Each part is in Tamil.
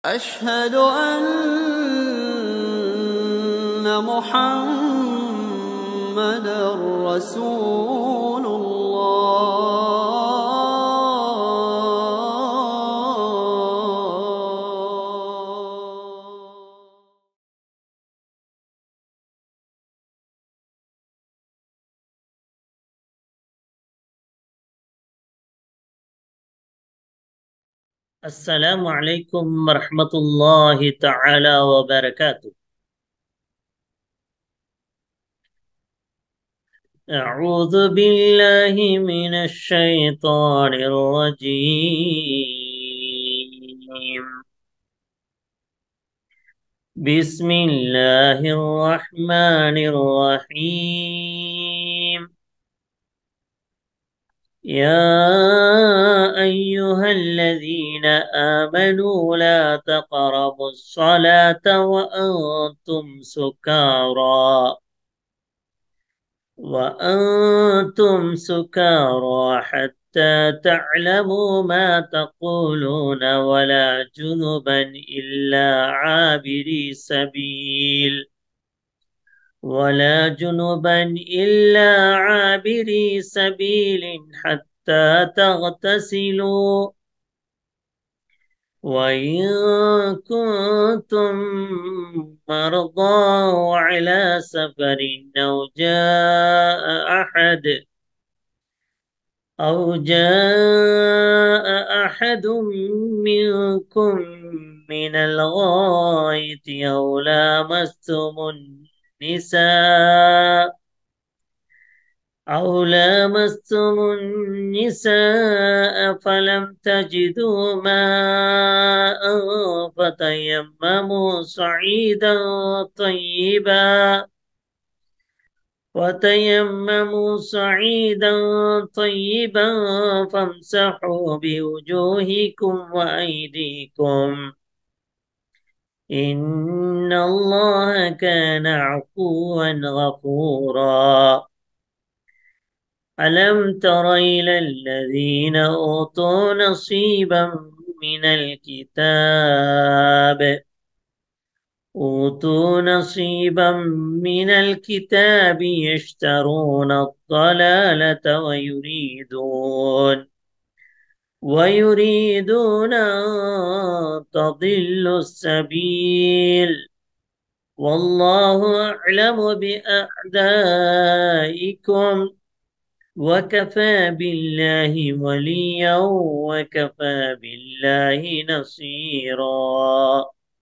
أشهد أن محمد رسول الله السلام عليكم ورحمة الله تعالى وبركاته أعوذ بالله من الشيطان الرجيم بسم الله الرحمن الرحيم يا أيها الذين آمنوا لا تقربوا الصلاة وأنتم سكارى وأنتم سكارى حتى تعلموا ما تقولون ولا جنبا إلا عابري سبيل ولا جنبا إلا عابري سبيل حتى تغتسلوا وإن كنتم مرضى وعلى سفر أو جاء أحد أو جاء أحد منكم من الغائط أو لامستم النساء أو لامستم النساء فلم تجدوا ماء فتيمموا صعيدا طيبا وتيمموا صعيدا طيبا فامسحوا بوجوهكم وأيديكم إن الله كان عفوا غفورا ألم تر إلى الذين أوتوا نصيبا من الكتاب أوتوا نصيبا من الكتاب يشترون الضلالة ويريدون ويريدون أن تضلوا السبيل والله أعلم بأعدائكم وكفى بالله وليا وكفى بالله نصيرا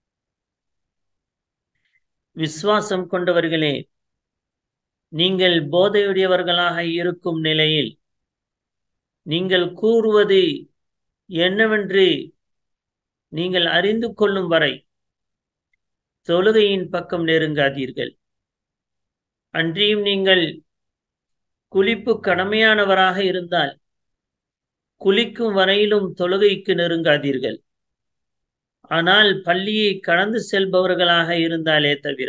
விசுவாசம் கொண்டவர்களே நீங்கள் போதையுடையவர்களாக இருக்கும் நிலையில் நீங்கள் கூறுவது என்னவென்று நீங்கள் அறிந்து கொள்ளும் வரை தொழுகையின் பக்கம் நெருங்காதீர்கள் அன்றியும் நீங்கள் குளிப்பு கடமையானவராக இருந்தால் குளிக்கும் வரையிலும் தொழுகைக்கு நெருங்காதீர்கள் ஆனால் பள்ளியை கடந்து செல்பவர்களாக இருந்தாலே தவிர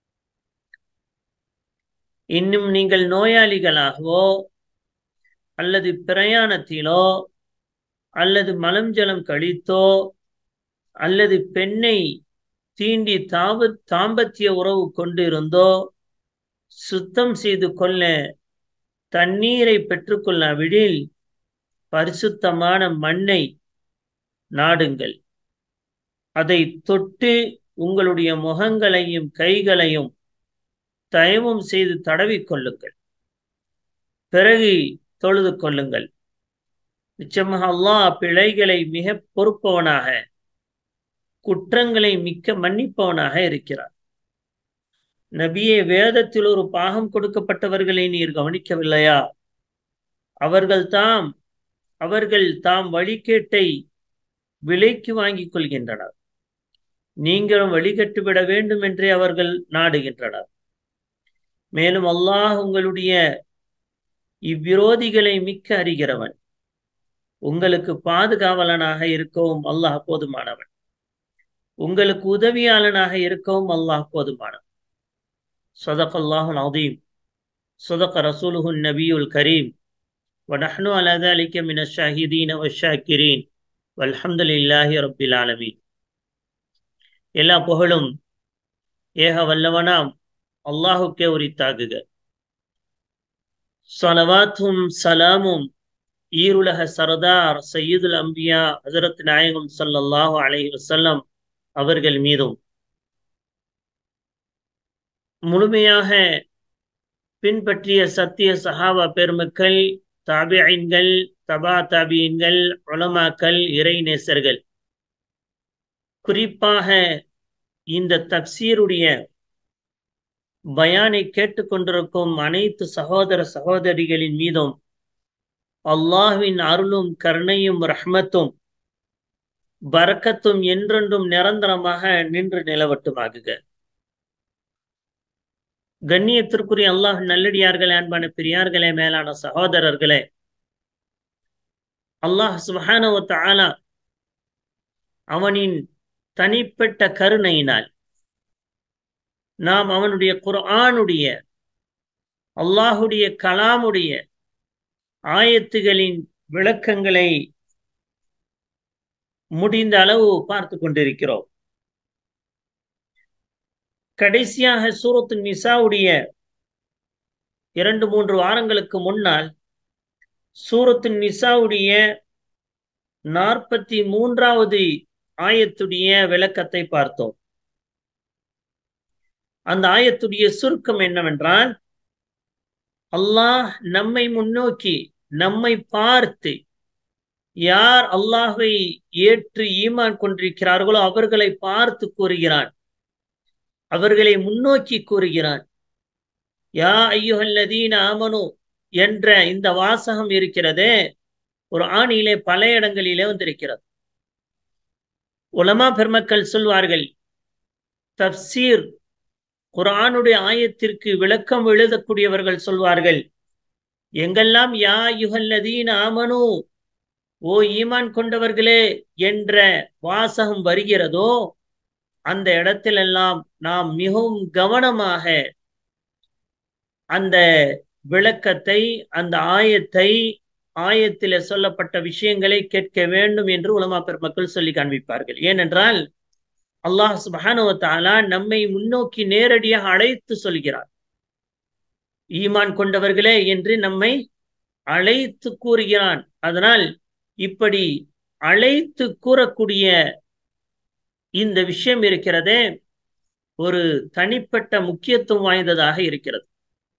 இன்னும் நீங்கள் நோயாளிகளாகவோ அல்லது பிரயாணத்திலோ அல்லது மலம் ஜலம் கழித்தோ அல்லது பெண்ணை தீண்டி தாப தாம்பத்திய உறவு கொண்டிருந்தோ சுத்தம் செய்து கொள்ள தண்ணீரை பெற்றுக்கொள்ளாவிடில் பரிசுத்தமான மண்ணை நாடுங்கள் அதை தொட்டு உங்களுடைய முகங்களையும் கைகளையும் தயவும் செய்து தடவிக் கொள்ளுங்கள் பிறகு தொழுது கொள்ளுங்கள் நிச்சயமாக அல்லாஹ் பிழைகளை மிக பொறுப்பவனாக குற்றங்களை மிக்க மன்னிப்பவனாக இருக்கிறார் நபியே வேதத்தில் ஒரு பாகம் கொடுக்கப்பட்டவர்களை நீர் கவனிக்கவில்லையா அவர்கள் தாம் அவர்கள் தாம் வழிகேட்டை விலைக்கு வாங்கிக் கொள்கின்றனர் நீங்களும் வழிகட்டுவிட வேண்டும் என்றே அவர்கள் நாடுகின்றனர் மேலும் அல்லாஹ் உங்களுடைய இவ்விரோதிகளை மிக்க அறிகிறவன் உங்களுக்கு பாதுகாவலனாக இருக்கவும் அல்லாஹ் போதுமானவன் உங்களுக்கு உதவியாளனாக இருக்கவும் அல்லாஹ் போதுமானவன் صدق الله العظيم صدق رسوله النبي الكريم ونحن على ذلك من الشاهدين والشاكرين والحمد لله رب العالمين எல்லா புகழும் ஏக வல்லவனாம் அல்லாஹுக்கே உரித்தாகுக சலவாத்தும் சலாமும் ஈருலக சரதார் சையீதுல் அம்பியா ஹசரத் நாயகம் சல்லல்லாஹு அலைஹி வஸல்லம் அவர்கள் மீதும் முழுமையாக பின்பற்றிய சத்திய சஹாபா பெருமக்கள் தாபியன்கள் தபா தாபியன்கள் உலமாக்கள் இறைநேசர்கள் குறிப்பாக இந்த தப்சீருடைய பயானை கேட்டுக்கொண்டிருக்கும் அனைத்து சகோதர சகோதரிகளின் மீதும் அல்லாஹ்வின் அருளும் கருணையும் ரஹ்மத்தும் பரக்கத்தும் என்றென்றும் நிரந்தரமாக நின்று நிலவட்டுமாகுக கண்ணியத்திற்குரிய அல்லாஹ் நல்லடியார்களே அன்பான பெரியார்களே மேலான சகோதரர்களே அல்லாஹ் சுபஹானவ ஆலா அவனின் தனிப்பட்ட கருணையினால் நாம் அவனுடைய குர்ஆனுடைய அல்லாஹுடைய கலாமுடைய ஆயத்துகளின் விளக்கங்களை முடிந்த அளவு பார்த்து கொண்டிருக்கிறோம் கடைசியாக சூரத்து நிசாவுடைய இரண்டு மூன்று வாரங்களுக்கு முன்னால் சூரத்து நிசாவுடைய நாற்பத்தி மூன்றாவது ஆயத்துடைய விளக்கத்தை பார்த்தோம் அந்த ஆயத்துடைய சுருக்கம் என்னவென்றால் அல்லாஹ் நம்மை முன்னோக்கி நம்மை பார்த்து யார் அல்லாஹை ஏற்று ஈமான் கொண்டிருக்கிறார்களோ அவர்களை பார்த்து கூறுகிறான் அவர்களை முன்னோக்கி கூறுகிறான் யா ஐயுஹல்லதீன ஆமனு என்ற இந்த வாசகம் இருக்கிறதே ஒரு ஆணியிலே பல இடங்களிலே வந்திருக்கிறது உலமா பெருமக்கள் சொல்வார்கள் தப்சீர் குரானுடைய ஆயத்திற்கு விளக்கம் எழுதக்கூடியவர்கள் சொல்வார்கள் எங்கெல்லாம் யா யுகல்லதீன் ஆமனு ஓ ஈமான் கொண்டவர்களே என்ற வாசகம் வருகிறதோ அந்த இடத்திலெல்லாம் நாம் மிகவும் கவனமாக அந்த விளக்கத்தை அந்த ஆயத்தை ஆயத்தில சொல்லப்பட்ட விஷயங்களை கேட்க வேண்டும் என்று உலமா பெருமக்கள் சொல்லி காண்பிப்பார்கள் ஏனென்றால் அல்லாஹ் சுபஹானுவத்தாலா நம்மை முன்னோக்கி நேரடியாக அழைத்து சொல்கிறார் ஈமான் கொண்டவர்களே என்று நம்மை அழைத்து கூறுகிறான் அதனால் இப்படி அழைத்து கூறக்கூடிய இந்த விஷயம் இருக்கிறதே ஒரு தனிப்பட்ட முக்கியத்துவம் வாய்ந்ததாக இருக்கிறது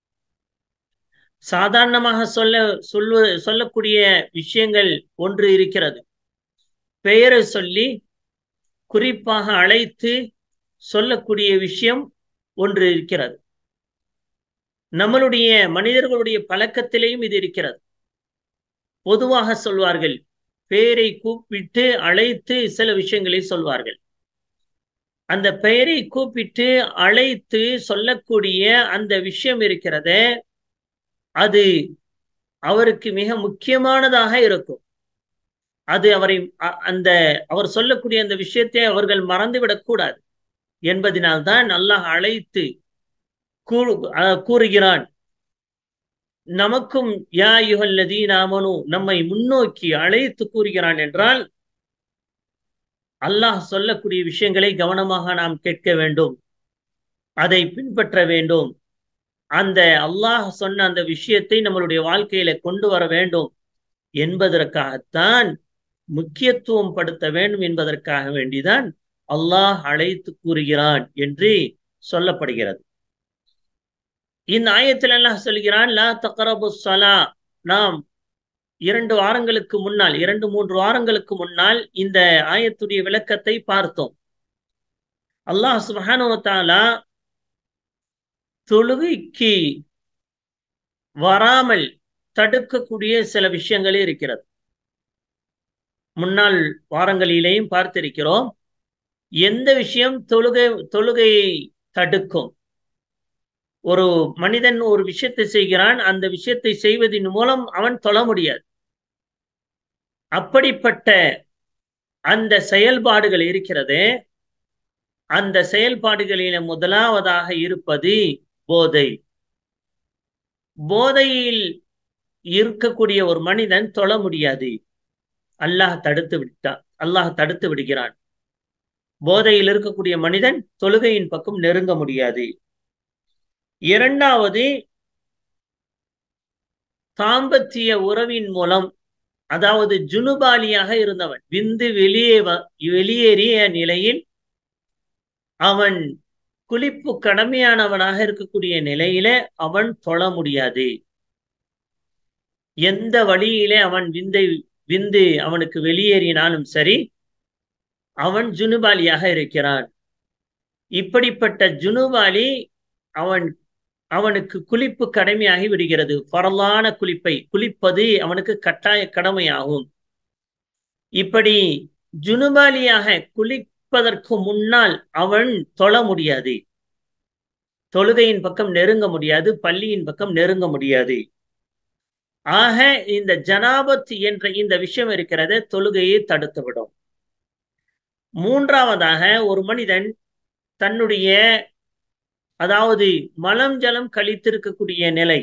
சாதாரணமாக சொல்ல சொல்வ சொல்லக்கூடிய விஷயங்கள் ஒன்று இருக்கிறது பெயரை சொல்லி குறிப்பாக அழைத்து சொல்லக்கூடிய விஷயம் ஒன்று இருக்கிறது நம்மளுடைய மனிதர்களுடைய பழக்கத்திலேயும் இது இருக்கிறது பொதுவாக சொல்வார்கள் பெயரை கூப்பிட்டு அழைத்து சில விஷயங்களை சொல்வார்கள் அந்த பெயரை கூப்பிட்டு அழைத்து சொல்லக்கூடிய அந்த விஷயம் இருக்கிறதே அது அவருக்கு மிக முக்கியமானதாக இருக்கும் அது அவரை அந்த அவர் சொல்லக்கூடிய அந்த விஷயத்தை அவர்கள் மறந்துவிடக் கூடாது என்பதனால்தான் அல்லாஹ் அழைத்து கூறு கூறுகிறான் நமக்கும் யா யுகல்லதி நாமனு நம்மை முன்னோக்கி அழைத்து கூறுகிறான் என்றால் அல்லாஹ் சொல்லக்கூடிய விஷயங்களை கவனமாக நாம் கேட்க வேண்டும் அதை பின்பற்ற வேண்டும் அந்த அல்லாஹ் சொன்ன அந்த விஷயத்தை நம்மளுடைய வாழ்க்கையில கொண்டு வர வேண்டும் என்பதற்காகத்தான் முக்கியத்துவம் படுத்த வேண்டும் என்பதற்காக வேண்டிதான் அல்லாஹ் அழைத்து கூறுகிறான் என்று சொல்லப்படுகிறது இந்த ஆயத்தில் அல்லாஹ் சொல்கிறான் லா தக்கரபு சலா நாம் இரண்டு வாரங்களுக்கு முன்னால் இரண்டு மூன்று வாரங்களுக்கு முன்னால் இந்த ஆயத்துடைய விளக்கத்தை பார்த்தோம் அல்லாஹ் சுபஹானுவத்தாலா தொழுகைக்கு வராமல் தடுக்கக்கூடிய சில விஷயங்களே இருக்கிறது முன்னாள் வாரங்களிலேயும் பார்த்திருக்கிறோம் எந்த விஷயம் தொழுகை தொழுகையை தடுக்கும் ஒரு மனிதன் ஒரு விஷயத்தை செய்கிறான் அந்த விஷயத்தை செய்வதன் மூலம் அவன் தொழ முடியாது அப்படிப்பட்ட அந்த செயல்பாடுகள் இருக்கிறது அந்த செயல்பாடுகளில முதலாவதாக இருப்பது போதை போதையில் இருக்கக்கூடிய ஒரு மனிதன் தொழ முடியாது அல்லாஹ் தடுத்து விட்டான் அல்லாஹ் தடுத்து விடுகிறான் போதையில் இருக்கக்கூடிய மனிதன் தொழுகையின் பக்கம் நெருங்க முடியாது இரண்டாவது தாம்பத்திய உறவின் மூலம் அதாவது ஜுனுபாலியாக இருந்தவன் விந்து வெளியே வெளியேறிய நிலையில் அவன் குளிப்பு கடமையானவனாக இருக்கக்கூடிய நிலையில அவன் தொழ முடியாது எந்த வழியிலே அவன் விந்தை விந்து அவனுக்கு வெளியேறினாலும் சரி அவன் ஜுனுபாலியாக இருக்கிறான் இப்படிப்பட்ட ஜுனுபாலி அவன் அவனுக்கு குளிப்பு கடமையாகி விடுகிறது பரலான குளிப்பை குளிப்பது அவனுக்கு கட்டாய கடமையாகும் இப்படி ஜுனுபாலியாக குளிப்பதற்கு முன்னால் அவன் தொழ முடியாது தொழுகையின் பக்கம் நெருங்க முடியாது பள்ளியின் பக்கம் நெருங்க முடியாது ஆக இந்த ஜனாபத் என்ற இந்த விஷயம் இருக்கிறத தொழுகையை தடுத்துவிடும் மூன்றாவதாக ஒரு மனிதன் தன்னுடைய அதாவது மலம் ஜலம் கழித்திருக்கக்கூடிய நிலை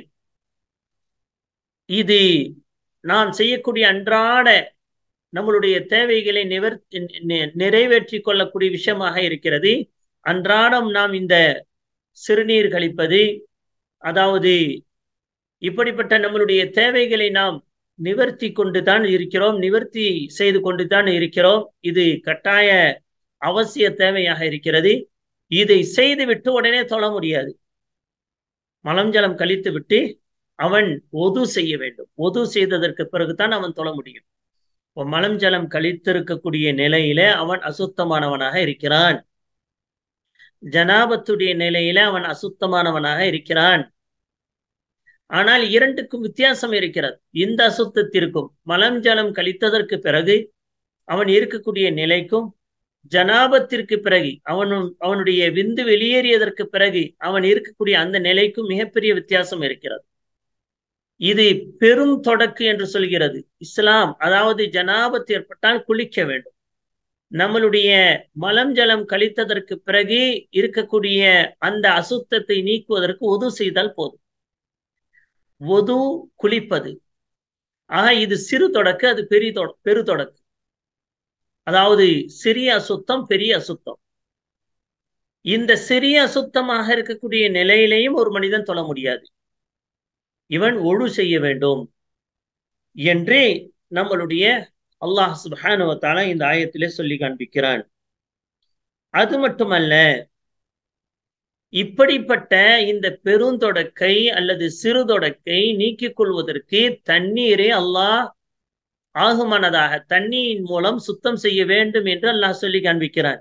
இது நாம் செய்யக்கூடிய அன்றாட நம்மளுடைய தேவைகளை நிவர் நிறைவேற்றி கொள்ளக்கூடிய விஷயமாக இருக்கிறது அன்றாடம் நாம் இந்த சிறுநீர் கழிப்பது அதாவது இப்படிப்பட்ட நம்மளுடைய தேவைகளை நாம் நிவர்த்தி கொண்டு தான் இருக்கிறோம் நிவர்த்தி செய்து கொண்டு தான் இருக்கிறோம் இது கட்டாய அவசிய தேவையாக இருக்கிறது இதை செய்து விட்டு உடனே தொழ முடியாது மலம் ஜலம் கழித்து விட்டு அவன் ஒது செய்ய வேண்டும் ஒது செய்ததற்கு பிறகுதான் அவன் தொழ முடியும் மலம் ஜலம் கழித்திருக்கக்கூடிய நிலையில அவன் அசுத்தமானவனாக இருக்கிறான் ஜனாபத்துடைய நிலையில அவன் அசுத்தமானவனாக இருக்கிறான் ஆனால் இரண்டுக்கும் வித்தியாசம் இருக்கிறது இந்த அசுத்தத்திற்கும் மலம் ஜலம் கழித்ததற்கு பிறகு அவன் இருக்கக்கூடிய நிலைக்கும் ஜனாபத்திற்கு பிறகு அவனும் அவனுடைய விந்து வெளியேறியதற்கு பிறகு அவன் இருக்கக்கூடிய அந்த நிலைக்கும் மிகப்பெரிய வித்தியாசம் இருக்கிறது இது பெரும் தொடக்கு என்று சொல்கிறது இஸ்லாம் அதாவது ஜனாபத் ஏற்பட்டால் குளிக்க வேண்டும் நம்மளுடைய மலம் ஜலம் கழித்ததற்கு பிறகு இருக்கக்கூடிய அந்த அசுத்தத்தை நீக்குவதற்கு உது செய்தால் போதும் ஒது குளிப்பது ஆக இது சிறு தொடக்கு அது பெரிய தொட பெரு தொடக்கு அதாவது சிறிய அசுத்தம் பெரிய அசுத்தம் இந்த சிறிய அசுத்தமாக இருக்கக்கூடிய நிலையிலையும் ஒரு மனிதன் தொழ முடியாது இவன் ஒழு செய்ய வேண்டும் என்று நம்மளுடைய அல்லாஹ் சுபானுவத்தால இந்த ஆயத்திலே சொல்லி காண்பிக்கிறான் அது மட்டுமல்ல இப்படிப்பட்ட இந்த பெருந்தொடக்கை அல்லது சிறுதொடக்கை நீக்கிக் கொள்வதற்கு தண்ணீரை அல்லாஹ் ஆகுமானதாக தண்ணீரின் மூலம் சுத்தம் செய்ய வேண்டும் என்று அல்லாஹ் சொல்லி காண்பிக்கிறான்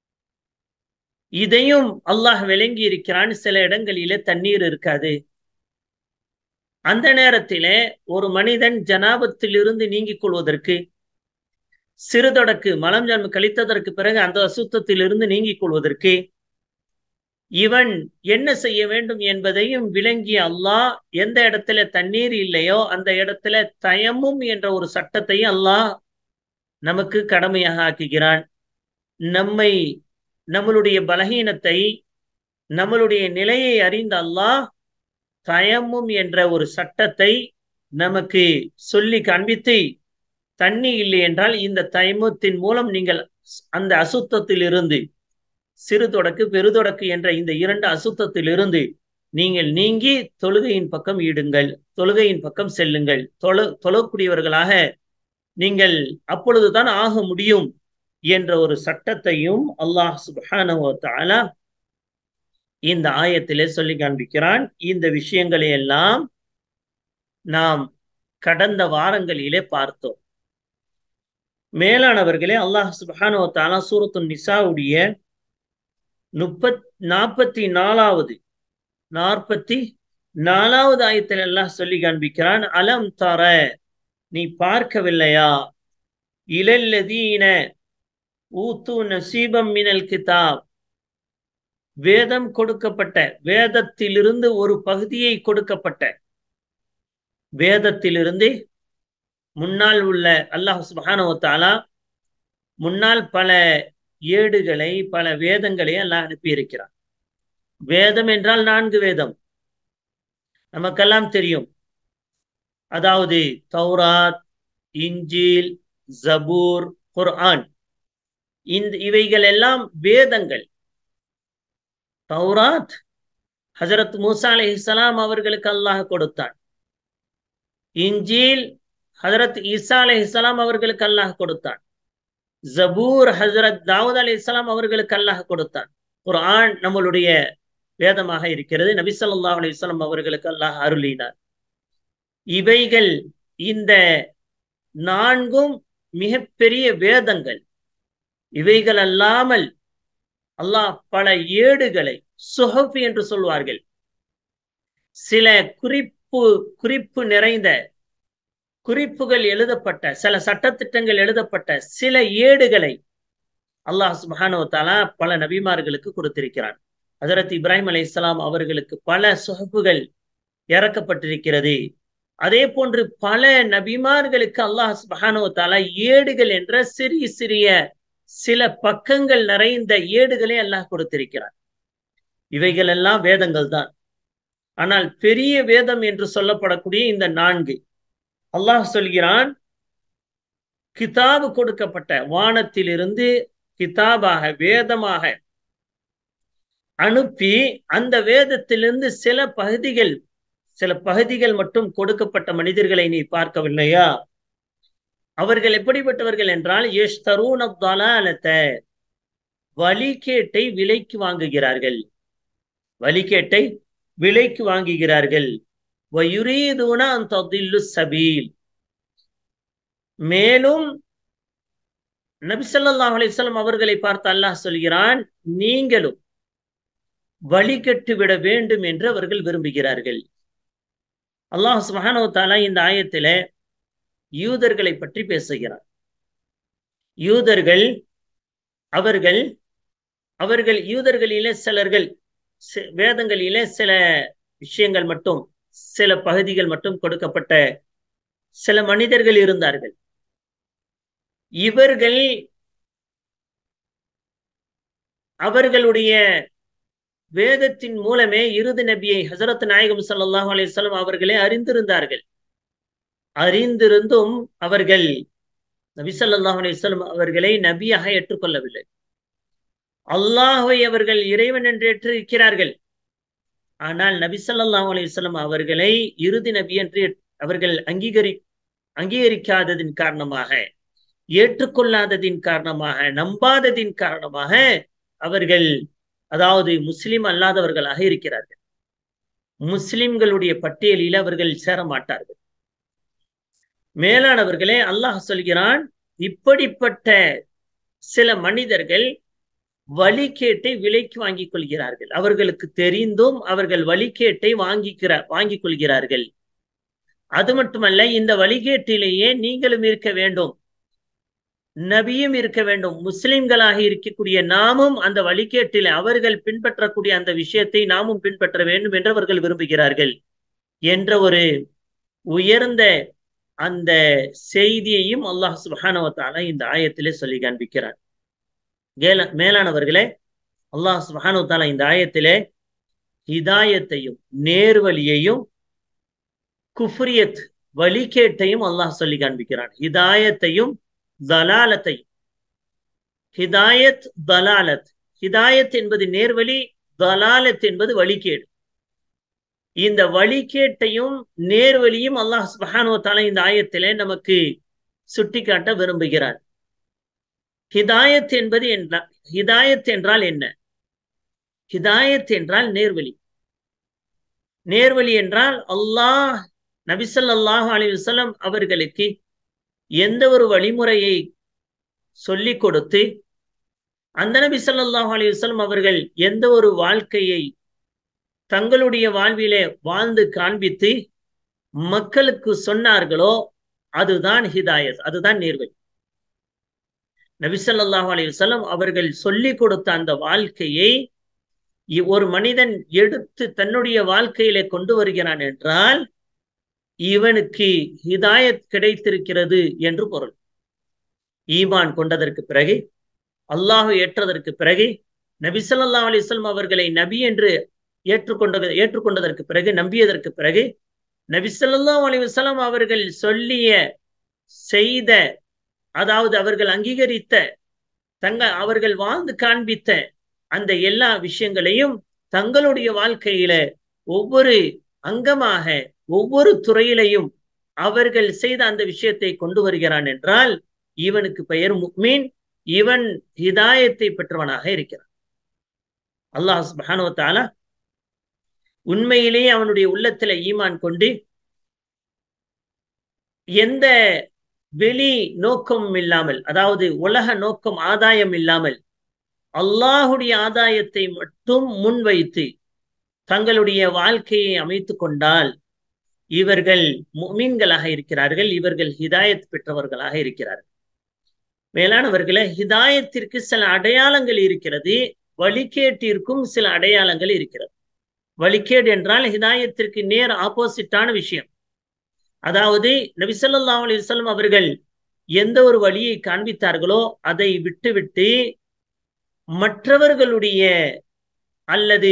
இதையும் அல்லாஹ் விளங்கி இருக்கிறான் சில இடங்களிலே தண்ணீர் இருக்காது அந்த நேரத்திலே ஒரு மனிதன் ஜனாபத்திலிருந்து நீங்கிக் கொள்வதற்கு சிறுதொடக்கு மலம் ஜன்மம் கழித்ததற்கு பிறகு அந்த அசுத்தத்திலிருந்து நீங்கிக் கொள்வதற்கு இவன் என்ன செய்ய வேண்டும் என்பதையும் விளங்கிய அல்லாஹ் எந்த இடத்துல தண்ணீர் இல்லையோ அந்த இடத்துல தயமும் என்ற ஒரு சட்டத்தையும் அல்லாஹ் நமக்கு கடமையாக ஆக்குகிறான் நம்மை நம்மளுடைய பலகீனத்தை நம்மளுடைய நிலையை அறிந்த அல்லாஹ் தயமும் என்ற ஒரு சட்டத்தை நமக்கு சொல்லி காண்பித்து தண்ணி இல்லை என்றால் இந்த தயமத்தின் மூலம் நீங்கள் அந்த அசுத்தத்தில் இருந்து சிறு தொடக்கு பெருதொடக்கு என்ற இந்த இரண்டு அசுத்தத்திலிருந்து நீங்கள் நீங்கி தொழுகையின் பக்கம் ஈடுங்கள் தொழுகையின் பக்கம் செல்லுங்கள் தொழ தொழக்கூடியவர்களாக நீங்கள் அப்பொழுதுதான் ஆக முடியும் என்ற ஒரு சட்டத்தையும் அல்லாஹ் சுபான இந்த ஆயத்திலே சொல்லி காண்பிக்கிறான் இந்த விஷயங்களை எல்லாம் நாம் கடந்த வாரங்களிலே பார்த்தோம் மேலானவர்களே அல்லாஹ் சுபானோ தாலா சூரத்து நிசாவுடைய முப்பத் நாற்பத்தி நாலாவது நாற்பத்தி நாலாவது ஆயத்தில் எல்லாம் சொல்லி காண்பிக்கிறான் அலம் தர நீ பார்க்கவில்லையா இளல்லதீன ஊத்து நசீபம் மினல் கிதாப் வேதம் கொடுக்கப்பட்ட வேதத்திலிருந்து ஒரு பகுதியை கொடுக்கப்பட்ட வேதத்திலிருந்து முன்னால் உள்ள அல்லாஹ் சுபானவத்தாலா முன்னால் பல ஏடுகளை பல வேதங்களை அல்லாஹ் அனுப்பியிருக்கிறார் வேதம் என்றால் நான்கு வேதம் நமக்கெல்லாம் தெரியும் அதாவது தௌராத் இஞ்சில் ஜபூர் குர்ஆன் இந்த இவைகள் எல்லாம் வேதங்கள் தௌராத் ஹசரத் மூசா அலி இஸ்லாம் அவர்களுக்கு அல்லாஹ் கொடுத்தான் இஞ்சில் ஹசரத் ஈசா அலி இஸ்லாம் அவர்களுக்கு அல்லாஹ் கொடுத்தான் ஜபூர் ஹசரத் தாவூத் அலி இஸ்லாம் அவர்களுக்கு அல்லாஹ் கொடுத்தான் குர்ஆன் நம்மளுடைய வேதமாக இருக்கிறது நபி சொல்லா அலி இஸ்லாம் அவர்களுக்கு அல்லாஹ் அருளினார் இவைகள் இந்த நான்கும் மிகப்பெரிய வேதங்கள் இவைகள் அல்லாமல் அல்லாஹ் பல ஏடுகளை சுஹப் என்று சொல்வார்கள் சில குறிப்பு குறிப்பு நிறைந்த குறிப்புகள் எழுதப்பட்ட சில சட்டத்திட்டங்கள் எழுதப்பட்ட சில ஏடுகளை அல்லாஹ் சுபஹானோ தாலா பல நபிமார்களுக்கு கொடுத்திருக்கிறான் ஹசரத் இப்ராஹிம் அலி இஸ்லாம் அவர்களுக்கு பல சுகப்புகள் இறக்கப்பட்டிருக்கிறது அதே போன்று பல நபிமார்களுக்கு அல்லாஹ் சுபஹானோ தாலா ஏடுகள் என்ற சிறிய சிறிய சில பக்கங்கள் நிறைந்த ஏடுகளை அல்லாஹ் கொடுத்திருக்கிறார் இவைகள் எல்லாம் வேதங்கள் தான் ஆனால் பெரிய வேதம் என்று சொல்லப்படக்கூடிய இந்த நான்கு அல்லாஹ் சொல்கிறான் கிதாபு கொடுக்கப்பட்ட வானத்திலிருந்து கிதாபாக வேதமாக அனுப்பி அந்த வேதத்திலிருந்து சில பகுதிகள் சில பகுதிகள் மட்டும் கொடுக்கப்பட்ட மனிதர்களை நீ பார்க்கவில்லையா அவர்கள் எப்படிப்பட்டவர்கள் என்றால் வழிகேட்டை விலைக்கு வாங்குகிறார்கள் வழிகேட்டை விலைக்கு வாங்குகிறார்கள் சபீல் மேலும் நபிசல்லாஹ் அலிஸ்லாம் அவர்களை பார்த்து அல்லாஹ் சொல்கிறான் நீங்களும் வழிகட்டு விட வேண்டும் என்று அவர்கள் விரும்புகிறார்கள் அல்லாஹ் சுபஹானோ தாலா இந்த ஆயத்தில யூதர்களை பற்றி பேசுகிறார் யூதர்கள் அவர்கள் அவர்கள் யூதர்களிலே சிலர்கள் வேதங்களிலே சில விஷயங்கள் மட்டும் சில பகுதிகள் மட்டும் கொடுக்கப்பட்ட சில மனிதர்கள் இருந்தார்கள் இவர்கள் அவர்களுடைய வேதத்தின் மூலமே இறுதி நபியை ஹசரத் நாயகம் சல்லாஹூ அலிஸ்லாம் அவர்களே அறிந்திருந்தார்கள் அறிந்திருந்தும் அவர்கள் நபி சொல்லாஹு அலிஸ்லாம் அவர்களை நபியாக ஏற்றுக்கொள்ளவில்லை அல்லாஹை அவர்கள் இறைவன் என்று ஏற்றிருக்கிறார்கள் ஆனால் நபி சொல்லாஹு அலிஸ்லாம் அவர்களை இறுதி நபி என்று அவர்கள் அங்கீகரி அங்கீகரிக்காததின் காரணமாக ஏற்றுக்கொள்ளாததின் காரணமாக நம்பாததின் காரணமாக அவர்கள் அதாவது முஸ்லிம் அல்லாதவர்களாக இருக்கிறார்கள் முஸ்லிம்களுடைய பட்டியலில் அவர்கள் சேர மாட்டார்கள் மேலானவர்களே அல்லாஹ் சொல்கிறான் இப்படிப்பட்ட சில மனிதர்கள் வழிகேட்டை விலைக்கு வாங்கிக் கொள்கிறார்கள் அவர்களுக்கு தெரிந்தும் அவர்கள் வழிகேட்டை வாங்கிக்கிற வாங்கிக் கொள்கிறார்கள் அது மட்டுமல்ல இந்த வழிகேட்டிலேயே நீங்களும் இருக்க வேண்டும் நபியும் இருக்க வேண்டும் முஸ்லிம்களாக இருக்கக்கூடிய நாமும் அந்த வழிகேட்டில் அவர்கள் பின்பற்றக்கூடிய அந்த விஷயத்தை நாமும் பின்பற்ற வேண்டும் என்று அவர்கள் விரும்புகிறார்கள் என்ற ஒரு உயர்ந்த அந்த செய்தியையும் அல்லாஹ் சுபஹானவத்தால இந்த ஆயத்திலே சொல்லி காண்பிக்கிறார் மேலானவர்களே அல்லாஹ் சுபஹானுவத்தால இந்த ஆயத்திலே ஹிதாயத்தையும் நேர்வழியையும் குஃப்ரியத் வழிகேட்டையும் அல்லாஹ் சொல்லி காண்பிக்கிறான் ஹிதாயத்தையும் தலாலத்தை ஹிதாயத் தலாலத் ஹிதாயத் என்பது நேர்வழி தலாலத் என்பது வழிகேடு இந்த வழிகேட்டையும் நேர்வழியும் அல்லாஹ் சுபஹானுவத்தால இந்த ஆயத்திலே நமக்கு சுட்டிக்காட்ட விரும்புகிறார் ஹிதாயத் என்பது என்றால் ஹிதாயத் என்றால் என்ன ஹிதாயத் என்றால் நேர்வழி நேர்வழி என்றால் அல்லாஹ் நபிசல்லாஹு அலி வசலம் அவர்களுக்கு எந்த ஒரு வழிமுறையை சொல்லிக் கொடுத்து அந்த நபி சொல்லாஹு அலி வசலம் அவர்கள் எந்த ஒரு வாழ்க்கையை தங்களுடைய வாழ்விலே வாழ்ந்து காண்பித்து மக்களுக்கு சொன்னார்களோ அதுதான் ஹிதாயத் அதுதான் நேர்வழி நபிசல்லாஹு அலி வசலம் அவர்கள் சொல்லிக் கொடுத்த அந்த வாழ்க்கையை ஒரு மனிதன் எடுத்து தன்னுடைய வாழ்க்கையிலே கொண்டு வருகிறான் என்றால் இவனுக்கு ஹிதாயத் கிடைத்திருக்கிறது என்று பொருள் ஈமான் கொண்டதற்கு பிறகு அல்லாஹு ஏற்றதற்கு பிறகு நபி சொல்லா அலிஸ்லம் அவர்களை நபி என்று ஏற்றுக்கொண்டது ஏற்றுக்கொண்டதற்கு பிறகு நம்பியதற்கு பிறகு நபி சொல்லா அலி வசலம் அவர்கள் சொல்லிய செய்த அதாவது அவர்கள் அங்கீகரித்த தங்க அவர்கள் வாழ்ந்து காண்பித்த அந்த எல்லா விஷயங்களையும் தங்களுடைய வாழ்க்கையில ஒவ்வொரு அங்கமாக ஒவ்வொரு துறையிலையும் அவர்கள் செய்த அந்த விஷயத்தை கொண்டு வருகிறான் என்றால் இவனுக்கு பெயர் முக்மீன் இவன் ஹிதாயத்தை பெற்றவனாக இருக்கிறான் அல்லாஹ் சுபானுவத்தாலா உண்மையிலேயே அவனுடைய உள்ளத்துல ஈமான் கொண்டு எந்த வெளி நோக்கமும் இல்லாமல் அதாவது உலக நோக்கம் ஆதாயம் இல்லாமல் அல்லாஹுடைய ஆதாயத்தை மட்டும் முன்வைத்து தங்களுடைய வாழ்க்கையை அமைத்து கொண்டால் இவர்கள் மீன்களாக இருக்கிறார்கள் இவர்கள் ஹிதாயத் பெற்றவர்களாக இருக்கிறார்கள் மேலானவர்களே ஹிதாயத்திற்கு சில அடையாளங்கள் இருக்கிறது வழிகேட்டிற்கும் சில அடையாளங்கள் இருக்கிறது வழிகேடு என்றால் ஹிதாயத்திற்கு நேர் ஆப்போசிட்டான விஷயம் அதாவது நபிசல்லா அலிசல்லம் அவர்கள் எந்த ஒரு வழியை காண்பித்தார்களோ அதை விட்டுவிட்டு மற்றவர்களுடைய அல்லது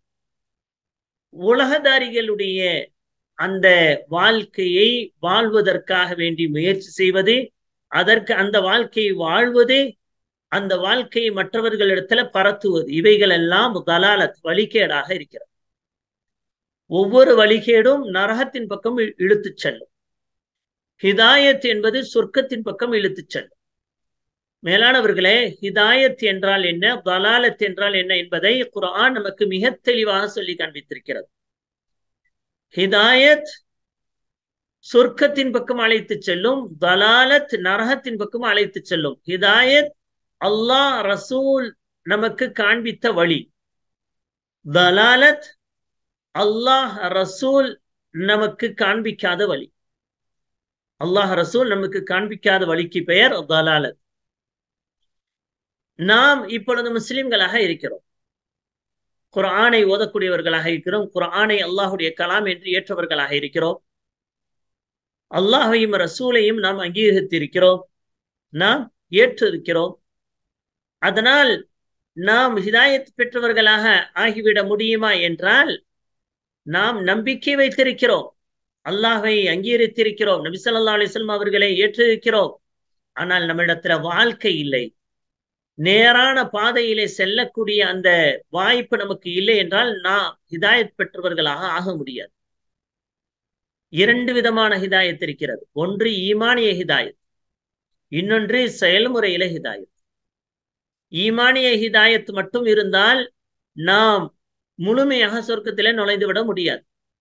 உலகதாரிகளுடைய அந்த வாழ்க்கையை வாழ்வதற்காக வேண்டி முயற்சி செய்வது அதற்கு அந்த வாழ்க்கையை வாழ்வது அந்த வாழ்க்கையை மற்றவர்களிடத்துல பரத்துவது இவைகள் எல்லாம் தலாலத் வழிகேடாக இருக்கிறது ஒவ்வொரு வழிகேடும் நரகத்தின் பக்கம் இழுத்துச் செல்லும் ஹிதாயத் என்பது சொர்க்கத்தின் பக்கம் இழுத்துச் செல்லும் மேலானவர்களே ஹிதாயத் என்றால் என்ன தலாலத் என்றால் என்ன என்பதை குரான் நமக்கு மிக தெளிவாக சொல்லி காண்பித்திருக்கிறது ஹிதாயத் சொர்க்கத்தின் பக்கம் அழைத்து செல்லும் தலாலத் நரகத்தின் பக்கம் அழைத்து செல்லும் ஹிதாயத் அல்லாஹ் ரசூல் நமக்கு காண்பித்த வழி தலாலத் அல்லாஹ் ரசூல் நமக்கு காண்பிக்காத வழி அல்லாஹ் ரசூல் நமக்கு காண்பிக்காத வழிக்கு பெயர் தலாலத் நாம் இப்பொழுது முஸ்லிம்களாக இருக்கிறோம் குரானை ஓதக்கூடியவர்களாக இருக்கிறோம் குரானை அல்லாஹுடைய கலாம் என்று ஏற்றவர்களாக இருக்கிறோம் அல்லாஹையும் ரசூலையும் நாம் அங்கீகரித்திருக்கிறோம் நாம் ஏற்றிருக்கிறோம் அதனால் நாம் ஹிதாயத் பெற்றவர்களாக ஆகிவிட முடியுமா என்றால் நாம் நம்பிக்கை வைத்திருக்கிறோம் அல்லாஹை அங்கீகரித்திருக்கிறோம் நபி சொல்லா அலிஸ்லாம் அவர்களை ஏற்றிருக்கிறோம் ஆனால் நம்மிடத்துல வாழ்க்கை இல்லை நேரான பாதையிலே செல்லக்கூடிய அந்த வாய்ப்பு நமக்கு இல்லை என்றால் நாம் ஹிதாயத் பெற்றவர்களாக ஆக முடியாது இரண்டு விதமான ஹிதாயத் இருக்கிறது ஒன்று ஈமானிய ஹிதாயத் இன்னொன்று செயல்முறையில ஹிதாயத் ஈமானிய ஹிதாயத் மட்டும் இருந்தால் நாம் முழுமையாக சொர்க்கத்திலே நுழைந்து விட முடியாது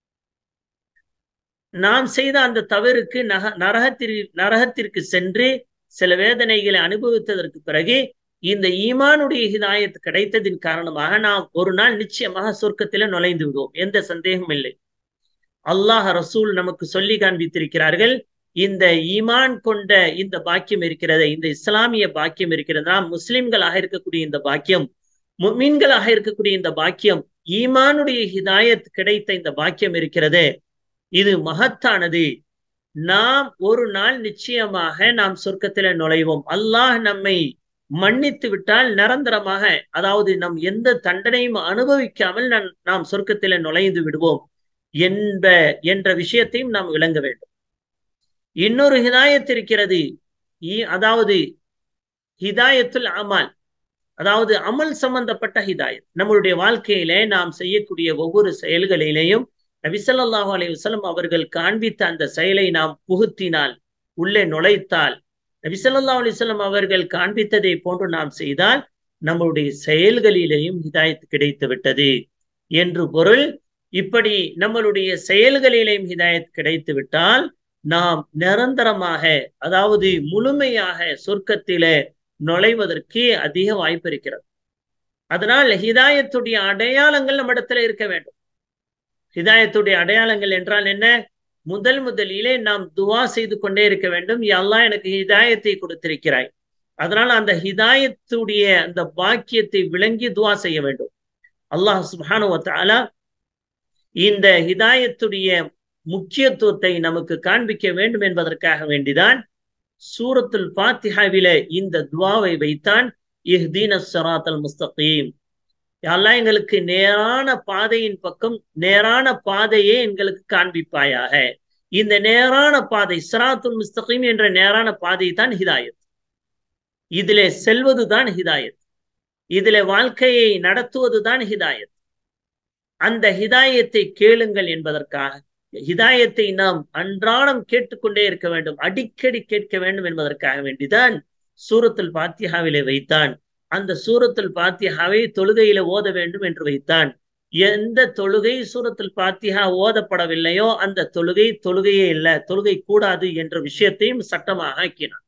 நாம் செய்த அந்த தவறுக்கு நக நரகத்திற்கு நரகத்திற்கு சென்று சில வேதனைகளை அனுபவித்ததற்கு பிறகு இந்த ஈமானுடைய ஹிதாயத் கிடைத்ததின் காரணமாக நாம் ஒரு நாள் நிச்சயமாக சொர்க்கத்தில நுழைந்து விடுவோம் எந்த சந்தேகமும் இல்லை அல்லாஹ் ரசூல் நமக்கு சொல்லி காண்பித்திருக்கிறார்கள் இந்த ஈமான் கொண்ட இந்த பாக்கியம் இருக்கிறது இந்த இஸ்லாமிய பாக்கியம் இருக்கிறது நாம் முஸ்லிம்களாக இருக்கக்கூடிய இந்த பாக்கியம் மீன்களாக இருக்கக்கூடிய இந்த பாக்கியம் ஈமானுடைய ஹிதாயத் கிடைத்த இந்த பாக்கியம் இருக்கிறது இது மகத்தானது நாம் ஒரு நாள் நிச்சயமாக நாம் சொர்க்கத்தில நுழைவோம் அல்லாஹ் நம்மை மன்னித்து விட்டால் நிரந்தரமாக அதாவது நம் எந்த தண்டனையும் அனுபவிக்காமல் நாம் சொர்க்கத்தில நுழைந்து விடுவோம் என்ப என்ற விஷயத்தையும் நாம் விளங்க வேண்டும் இன்னொரு ஹிதாயத் இருக்கிறது அதாவது ஹிதாயத்துல் அமால் அதாவது அமல் சம்பந்தப்பட்ட ஹிதாயத் நம்மளுடைய வாழ்க்கையில நாம் செய்யக்கூடிய ஒவ்வொரு செயல்களிலேயும் நபிசல்லாஹு அலி வசலம் அவர்கள் காண்பித்த அந்த செயலை நாம் புகுத்தினால் உள்ளே நுழைத்தால் நபிசல்லா அலிஸ்லாம் அவர்கள் காண்பித்ததை போன்று நாம் செய்தால் நம்மளுடைய செயல்களிலேயும் ஹிதாயத் கிடைத்து விட்டது என்று பொருள் இப்படி நம்மளுடைய செயல்களிலேயும் ஹிதாயத் கிடைத்து விட்டால் நாம் நிரந்தரமாக அதாவது முழுமையாக சொர்க்கத்தில நுழைவதற்கு அதிக வாய்ப்பு இருக்கிறது அதனால் ஹிதாயத்துடைய அடையாளங்கள் நம்மிடத்துல இருக்க வேண்டும் ஹிதாயத்துடைய அடையாளங்கள் என்றால் என்ன முதல் முதலிலே நாம் துவா செய்து கொண்டே இருக்க வேண்டும் எல்லாம் எனக்கு ஹிதாயத்தை கொடுத்திருக்கிறாய் அதனால் அந்த ஹிதாயத்துடைய அந்த பாக்கியத்தை விளங்கி துவா செய்ய வேண்டும் அல்லாஹ் சுபானுவத்தாலா இந்த ஹிதாயத்துடைய முக்கியத்துவத்தை நமக்கு காண்பிக்க வேண்டும் என்பதற்காக வேண்டிதான் சூரத்துல் பாத்திஹாவில இந்த துவாவை வைத்தான் இஹ்தீன சராத்தல் முஸ்தகீம் எல்லாம் எங்களுக்கு நேரான பாதையின் பக்கம் நேரான பாதையே எங்களுக்கு காண்பிப்பாயாக இந்த நேரான பாதை சிராத்துல் முஸ்தகீம் என்ற நேரான பாதை தான் ஹிதாயத் இதிலே செல்வதுதான் ஹிதாயத் இதிலே வாழ்க்கையை நடத்துவதுதான் ஹிதாயத் அந்த ஹிதாயத்தை கேளுங்கள் என்பதற்காக ஹிதாயத்தை நாம் அன்றாடம் கேட்டுக்கொண்டே இருக்க வேண்டும் அடிக்கடி கேட்க வேண்டும் என்பதற்காக வேண்டிதான் சூரத்துல் பாத்தியாவிலே வைத்தான் அந்த சூரத்துல் பாத்தியாவை தொழுகையில ஓத வேண்டும் என்று வைத்தான் எந்த தொழுகை சூரத்துல் பாத்தியா ஓதப்படவில்லையோ அந்த தொழுகை தொழுகையே இல்லை தொழுகை கூடாது என்ற விஷயத்தையும் சட்டமாக ஆக்கினான்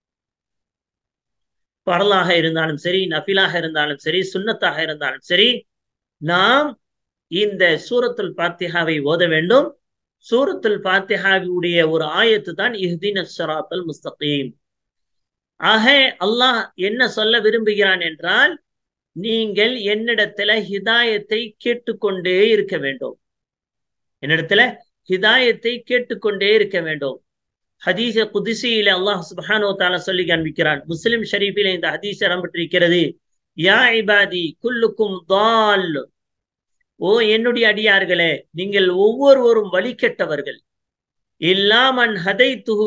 பரலாக இருந்தாலும் சரி நபிலாக இருந்தாலும் சரி சுண்ணத்தாக இருந்தாலும் சரி நாம் இந்த சூரத்துல் பாத்தியாவை ஓத வேண்டும் சூரத்துல் பாத்தியாவுடைய ஒரு ஆயத்து தான் இஹ்தின சராத்தல் முஸ்தகீம் ஆக அல்லாஹ் என்ன சொல்ல விரும்புகிறான் என்றால் நீங்கள் என்னிடத்துல ஹிதாயத்தை கேட்டுக்கொண்டே இருக்க வேண்டும் என்னிடத்துல ஹிதாயத்தை கேட்டுக்கொண்டே இருக்க வேண்டும் ஹதீஸ குதிசியில அல்லாஹ் சுபஹானோ தாலா சொல்லி காண்பிக்கிறான் முஸ்லிம் ஷரீஃபில இந்த ஹதீஸ் இடம்பெற்றிருக்கிறது யா இபாதி குல்லுக்கும் தால் ஓ என்னுடைய அடியார்களே நீங்கள் ஒவ்வொருவரும் வழி கெட்டவர்கள் இல்லாமன் ஹதை துஹு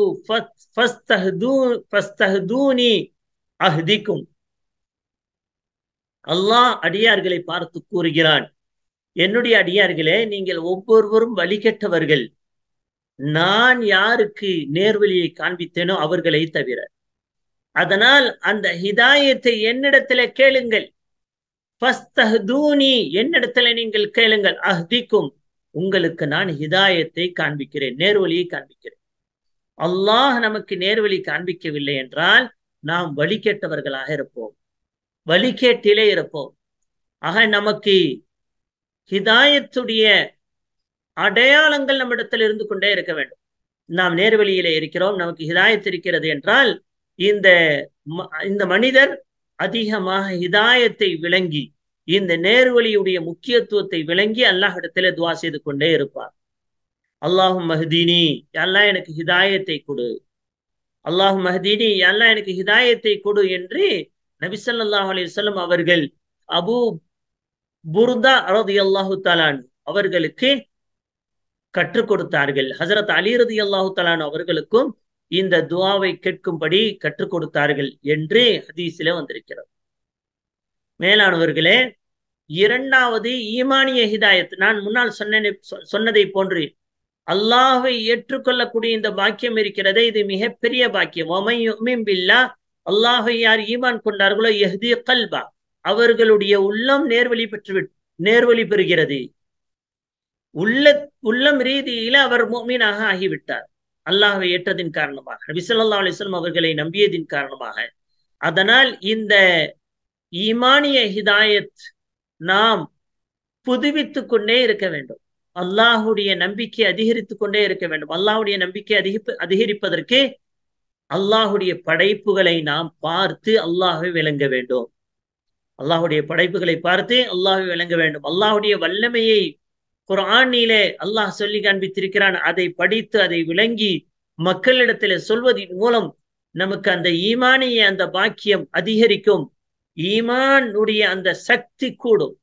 ஃபஸ்தஹ்தூனி அஹ்திக்கும் அல்லாஹ் அடியார்களை பார்த்து கூறுகிறான் என்னுடைய அடியார்களே நீங்கள் ஒவ்வொருவரும் வழி கெட்டவர்கள் நான் யாருக்கு நேர்வழியை காண்பித்தேனோ அவர்களை தவிர அதனால் அந்த ஹிதாயத்தை என்னிடத்துல கேளுங்கள் என்னிடத்துல நீங்கள் கேளுங்கள் அஹ்திக்கும் உங்களுக்கு நான் ஹிதாயத்தை காண்பிக்கிறேன் நேர்வழியை காண்பிக்கிறேன் அல்லாஹ் நமக்கு நேர்வழி காண்பிக்கவில்லை என்றால் நாம் வழி கேட்டவர்களாக இருப்போம் வழிகேட்டிலே இருப்போம் ஆக நமக்கு ஹிதாயத்துடைய அடையாளங்கள் நம்மிடத்தில் இருந்து கொண்டே இருக்க வேண்டும் நாம் நேர்வழியிலே இருக்கிறோம் நமக்கு ஹிதாயத் இருக்கிறது என்றால் இந்த இந்த மனிதர் அதிகமாக ஹிதாயத்தை விளங்கி இந்த நேர்வழியுடைய முக்கியத்துவத்தை விளங்கி அல்லாஹிடத்துல துவா செய்து கொண்டே இருப்பார் அல்லாஹும் மஹதீனி எல்லாம் எனக்கு ஹிதாயத்தை கொடு அல்லாஹும் மஹதீனி எல்லாம் எனக்கு ஹிதாயத்தை கொடு என்று நபிசல்லாஹ் அலிசல்லம் அவர்கள் அபு புர்தா ரதி அல்லாஹு தலான் அவர்களுக்கு கற்றுக் கொடுத்தார்கள் ஹசரத் அலி ரதி அல்லாஹு தலான் அவர்களுக்கும் இந்த துவாவை கேட்கும்படி கற்றுக் கொடுத்தார்கள் என்று ஹதீஸில வந்திருக்கிறது மேலானவர்களே இரண்டாவது ஈமானிய ஹிதாயத் நான் முன்னால் சொன்ன சொன்னதை போன்று அல்லாஹை ஏற்றுக்கொள்ளக்கூடிய இந்த பாக்கியம் இருக்கிறதே இது மிகப்பெரிய பாக்கியம் பில்லா அல்லாஹை யார் ஈமான் கொண்டார்களோ எஹ்தி கல்பா அவர்களுடைய உள்ளம் நேர்வழி பெற்று நேர்வழி பெறுகிறது உள்ள உள்ளம் ரீதியில அவர் மோமீனாக ஆகிவிட்டார் அல்லாஹை ஏற்றதின் காரணமாக நபிசல்லா அலிஸ்லாம் அவர்களை நம்பியதின் காரணமாக அதனால் இந்த ஈமானிய ஹிதாயத் நாம் புதுவித்துக் கொண்டே இருக்க வேண்டும் அல்லாஹுடைய நம்பிக்கை அதிகரித்துக் கொண்டே இருக்க வேண்டும் அல்லாஹுடைய நம்பிக்கை அதிக அதிகரிப்பதற்கு அல்லாஹுடைய படைப்புகளை நாம் பார்த்து அல்லாஹை விளங்க வேண்டும் அல்லாஹுடைய படைப்புகளை பார்த்து அல்லாஹை விளங்க வேண்டும் அல்லாஹுடைய வல்லமையை குரானிலே அல்லாஹ் சொல்லி காண்பித்திருக்கிறான் அதை படித்து அதை விளங்கி மக்களிடத்துல சொல்வதன் மூலம் நமக்கு அந்த ஈமானிய அந்த பாக்கியம் அதிகரிக்கும் ஈமானுடைய அந்த சக்தி கூடும்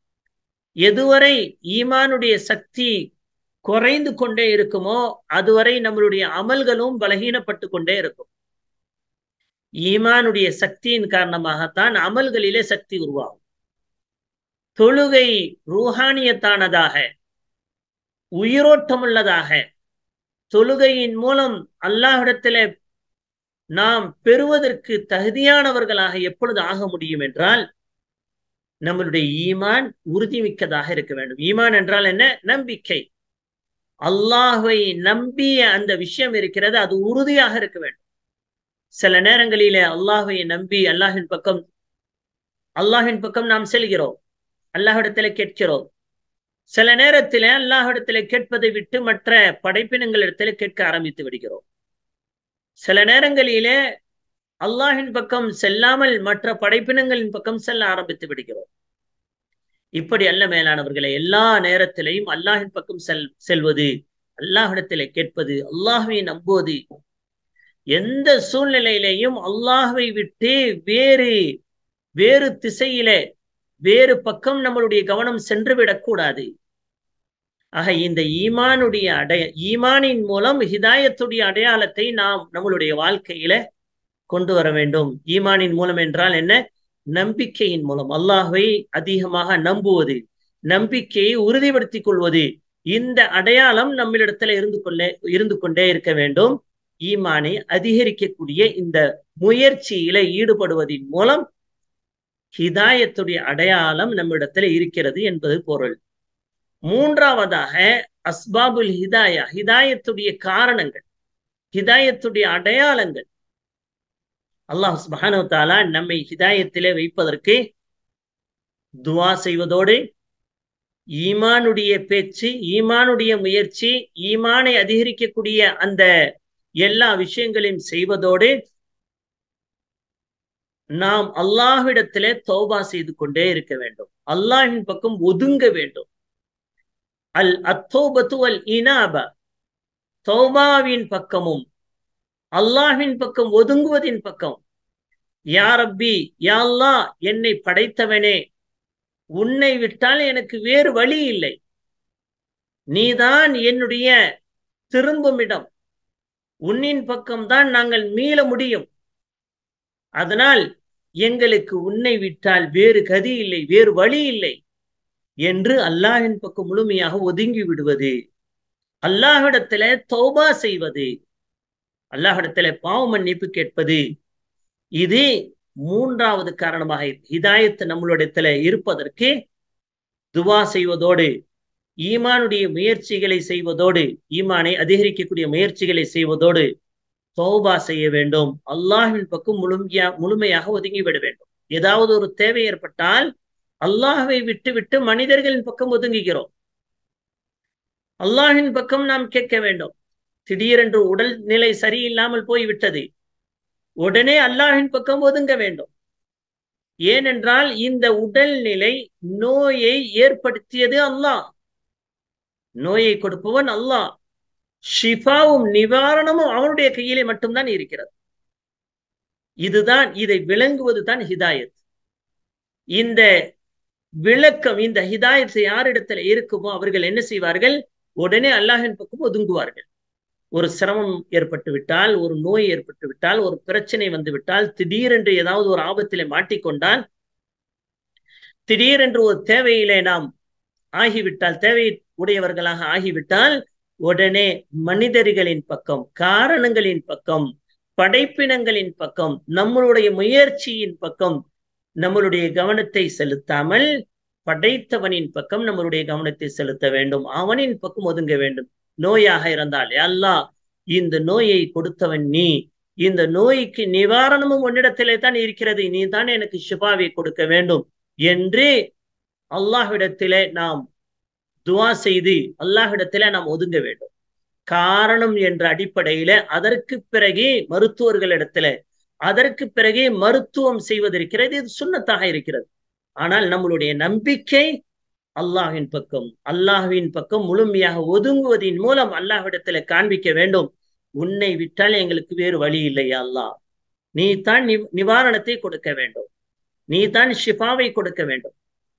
எதுவரை ஈமானுடைய சக்தி குறைந்து கொண்டே இருக்குமோ அதுவரை நம்மளுடைய அமல்களும் பலகீனப்பட்டு கொண்டே இருக்கும் ஈமானுடைய சக்தியின் காரணமாகத்தான் அமல்களிலே சக்தி உருவாகும் தொழுகை ரூஹானியத்தானதாக உயிரோட்டமுள்ளதாக தொழுகையின் மூலம் அல்லாஹிடத்துல நாம் பெறுவதற்கு தகுதியானவர்களாக எப்பொழுது ஆக முடியும் என்றால் நம்மளுடைய ஈமான் உறுதிமிக்கதாக இருக்க வேண்டும் ஈமான் என்றால் என்ன நம்பிக்கை அல்லாஹை நம்பிய அந்த விஷயம் இருக்கிறது அது உறுதியாக இருக்க வேண்டும் சில நேரங்களிலே அல்லாஹை நம்பி அல்லாஹின் பக்கம் அல்லாஹின் பக்கம் நாம் செல்கிறோம் அல்லாஹிடத்துல கேட்கிறோம் சில நேரத்தில் அல்லாஹிடத்துல கேட்பதை விட்டு மற்ற படைப்பினங்களிடத்துல கேட்க ஆரம்பித்து விடுகிறோம் சில நேரங்களிலே அல்லாஹின் பக்கம் செல்லாமல் மற்ற படைப்பினங்களின் பக்கம் செல்ல ஆரம்பித்து விடுகிறோம் இப்படி அல்ல மேலானவர்களை எல்லா நேரத்திலையும் அல்லாஹின் பக்கம் செல் செல்வது அல்லாஹிடத்திலே கேட்பது அல்லாஹுவை நம்புவது எந்த சூழ்நிலையிலையும் அல்லாஹுவை விட்டு வேறு வேறு திசையிலே வேறு பக்கம் நம்மளுடைய கவனம் சென்று விடக்கூடாது ஆக இந்த ஈமானுடைய அடைய ஈமானின் மூலம் ஹிதாயத்துடைய அடையாளத்தை நாம் நம்மளுடைய வாழ்க்கையில கொண்டு வர வேண்டும் ஈமானின் மூலம் என்றால் என்ன நம்பிக்கையின் மூலம் அல்லாஹை அதிகமாக நம்புவது நம்பிக்கையை உறுதிப்படுத்திக் கொள்வது இந்த அடையாளம் நம்மளிடத்துல இருந்து கொள்ளே இருந்து கொண்டே இருக்க வேண்டும் ஈமானை அதிகரிக்கக்கூடிய இந்த முயற்சியில ஈடுபடுவதன் மூலம் ஹிதாயத்துடைய அடையாளம் நம்மிடத்துல இருக்கிறது என்பது பொருள் மூன்றாவதாக அஸ்பாபுல் ஹிதாயா ஹிதாயத்துடைய காரணங்கள் ஹிதாயத்துடைய அடையாளங்கள் அல்லாஹ் சுபானு தாலா நம்மை ஹிதாயத்திலே வைப்பதற்கு துவா செய்வதோடு ஈமானுடைய பேச்சு ஈமானுடைய முயற்சி ஈமானை அதிகரிக்கக்கூடிய அந்த எல்லா விஷயங்களையும் செய்வதோடு நாம் அல்லாஹ்விடத்திலே தௌபா செய்து கொண்டே இருக்க வேண்டும் அல்லாஹின் பக்கம் ஒதுங்க வேண்டும் அல் அத்தோபத்து அல் இனாபா தௌபாவின் பக்கமும் அல்லாஹின் பக்கம் ஒதுங்குவதின் பக்கம் யா ரப்பி யா அல்லா என்னை படைத்தவனே உன்னை விட்டால் எனக்கு வேறு வழி இல்லை நீதான் என்னுடைய திரும்பும் இடம் உன்னின் பக்கம்தான் நாங்கள் மீள முடியும் அதனால் எங்களுக்கு உன்னை விட்டால் வேறு கதி இல்லை வேறு வழி இல்லை என்று அல்லாஹின் பக்கம் முழுமையாக ஒதுங்கி விடுவது அல்லாஹிடத்துல தௌபா செய்வது அல்லாஹிடத்துல பாவ மன்னிப்பு கேட்பது இது மூன்றாவது காரணமாக ஹிதாயத்து நம்மளிடத்துல இருப்பதற்கு துவா செய்வதோடு ஈமானுடைய முயற்சிகளை செய்வதோடு ஈமானை அதிகரிக்கக்கூடிய முயற்சிகளை செய்வதோடு தௌபா செய்ய வேண்டும் அல்லாஹின் பக்கம் முழுமையா முழுமையாக ஒதுங்கிவிட வேண்டும் ஏதாவது ஒரு தேவை ஏற்பட்டால் அல்லாஹை விட்டு விட்டு மனிதர்களின் பக்கம் ஒதுங்குகிறோம் அல்லாஹின் பக்கம் நாம் கேட்க வேண்டும் திடீரென்று உடல் நிலை சரியில்லாமல் போய்விட்டது உடனே அல்லாஹின் பக்கம் ஒதுங்க வேண்டும் ஏனென்றால் இந்த உடல் நிலை நோயை ஏற்படுத்தியது அல்லாஹ் நோயை கொடுப்பவன் அல்லாஹ் ஷிஃபாவும் நிவாரணமும் அவனுடைய கையிலே மட்டும்தான் இருக்கிறது இதுதான் இதை விளங்குவது தான் ஹிதாயத் இந்த விளக்கம் இந்த ஹிதாயத் யாரிடத்துல இருக்குமோ அவர்கள் என்ன செய்வார்கள் உடனே அல்லாஹின் பக்கம் ஒதுங்குவார்கள் ஒரு சிரமம் ஏற்பட்டு விட்டால் ஒரு நோய் ஏற்பட்டு விட்டால் ஒரு பிரச்சனை வந்து விட்டால் திடீரென்று ஏதாவது ஒரு ஆபத்திலே மாட்டிக்கொண்டால் திடீரென்று ஒரு தேவையிலே நாம் ஆகிவிட்டால் தேவை உடையவர்களாக ஆகிவிட்டால் உடனே மனிதர்களின் பக்கம் காரணங்களின் பக்கம் படைப்பினங்களின் பக்கம் நம்மளுடைய முயற்சியின் பக்கம் நம்மளுடைய கவனத்தை செலுத்தாமல் படைத்தவனின் பக்கம் நம்மளுடைய கவனத்தை செலுத்த வேண்டும் அவனின் பக்கம் ஒதுங்க வேண்டும் நோயாக இருந்தால் அல்லா இந்த நோயை கொடுத்தவன் நீ இந்த நோய்க்கு நிவாரணமும் உன்னிடத்திலே தான் இருக்கிறது நீ தான் எனக்கு ஷிபாவை கொடுக்க வேண்டும் என்று அல்லாஹ்விடத்திலே நாம் துவா செய்து அல்லாஹ்விடத்திலே நாம் ஒதுங்க வேண்டும் காரணம் என்ற அடிப்படையில அதற்கு பிறகே மருத்துவர்களிடத்துல அதற்கு பிறகே மருத்துவம் செய்வதற்கிறது இது சுண்ணத்தாக இருக்கிறது ஆனால் நம்மளுடைய நம்பிக்கை அல்லாஹின் பக்கம் அல்லாஹுவின் பக்கம் முழுமையாக ஒதுங்குவதன் மூலம் அல்லாஹ்விடத்துல காண்பிக்க வேண்டும் உன்னை விட்டால் எங்களுக்கு வேறு வழி இல்லையா அல்லாஹ் நீ தான் நிவாரணத்தை கொடுக்க வேண்டும் நீ தான் ஷிஃபாவை கொடுக்க வேண்டும்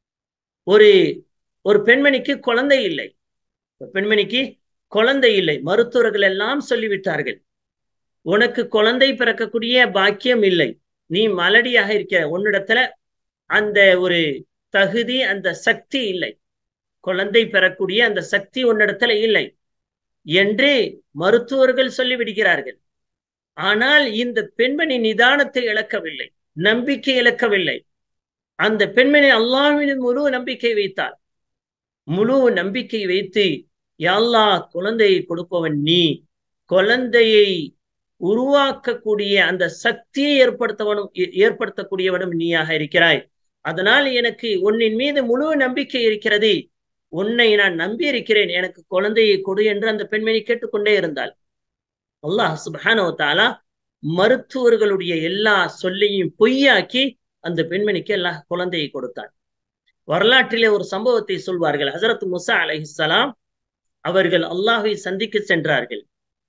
ஒரு ஒரு பெண்மணிக்கு குழந்தை இல்லை ஒரு பெண்மணிக்கு குழந்தை இல்லை மருத்துவர்கள் எல்லாம் சொல்லிவிட்டார்கள் உனக்கு குழந்தை பிறக்கக்கூடிய பாக்கியம் இல்லை நீ மலடியாக இருக்க உன்னிடத்துல அந்த ஒரு தகுதி அந்த சக்தி இல்லை குழந்தை பெறக்கூடிய அந்த சக்தி உன்னிடத்துல இல்லை என்று மருத்துவர்கள் சொல்லிவிடுகிறார்கள் ஆனால் இந்த பெண்மணி நிதானத்தை இழக்கவில்லை நம்பிக்கை இழக்கவில்லை அந்த பெண்மணி அல்லாஹ்வின் முழு நம்பிக்கை வைத்தாள் முழு நம்பிக்கை வைத்து யாழ்லா குழந்தையை கொடுப்பவன் நீ குழந்தையை உருவாக்கக்கூடிய அந்த சக்தியை ஏற்படுத்தவனும் ஏற்படுத்தக்கூடியவனும் நீயாக இருக்கிறாய் அதனால் எனக்கு உன்னின் மீது முழு நம்பிக்கை இருக்கிறது உன்னை நான் நம்பி இருக்கிறேன் எனக்கு குழந்தையை கொடு என்று அந்த பெண்மணி கேட்டுக்கொண்டே இருந்தாள் அல்லாஹ் சுபானோ தாலா மருத்துவர்களுடைய எல்லா சொல்லையும் பொய்யாக்கி அந்த பெண்மணிக்கு எல்லாம் குழந்தையை கொடுத்தான் வரலாற்றிலே ஒரு சம்பவத்தை சொல்வார்கள் ஹசரத் முசா அலஹிசலாம் அவர்கள் அல்லாஹை சந்திக்க சென்றார்கள்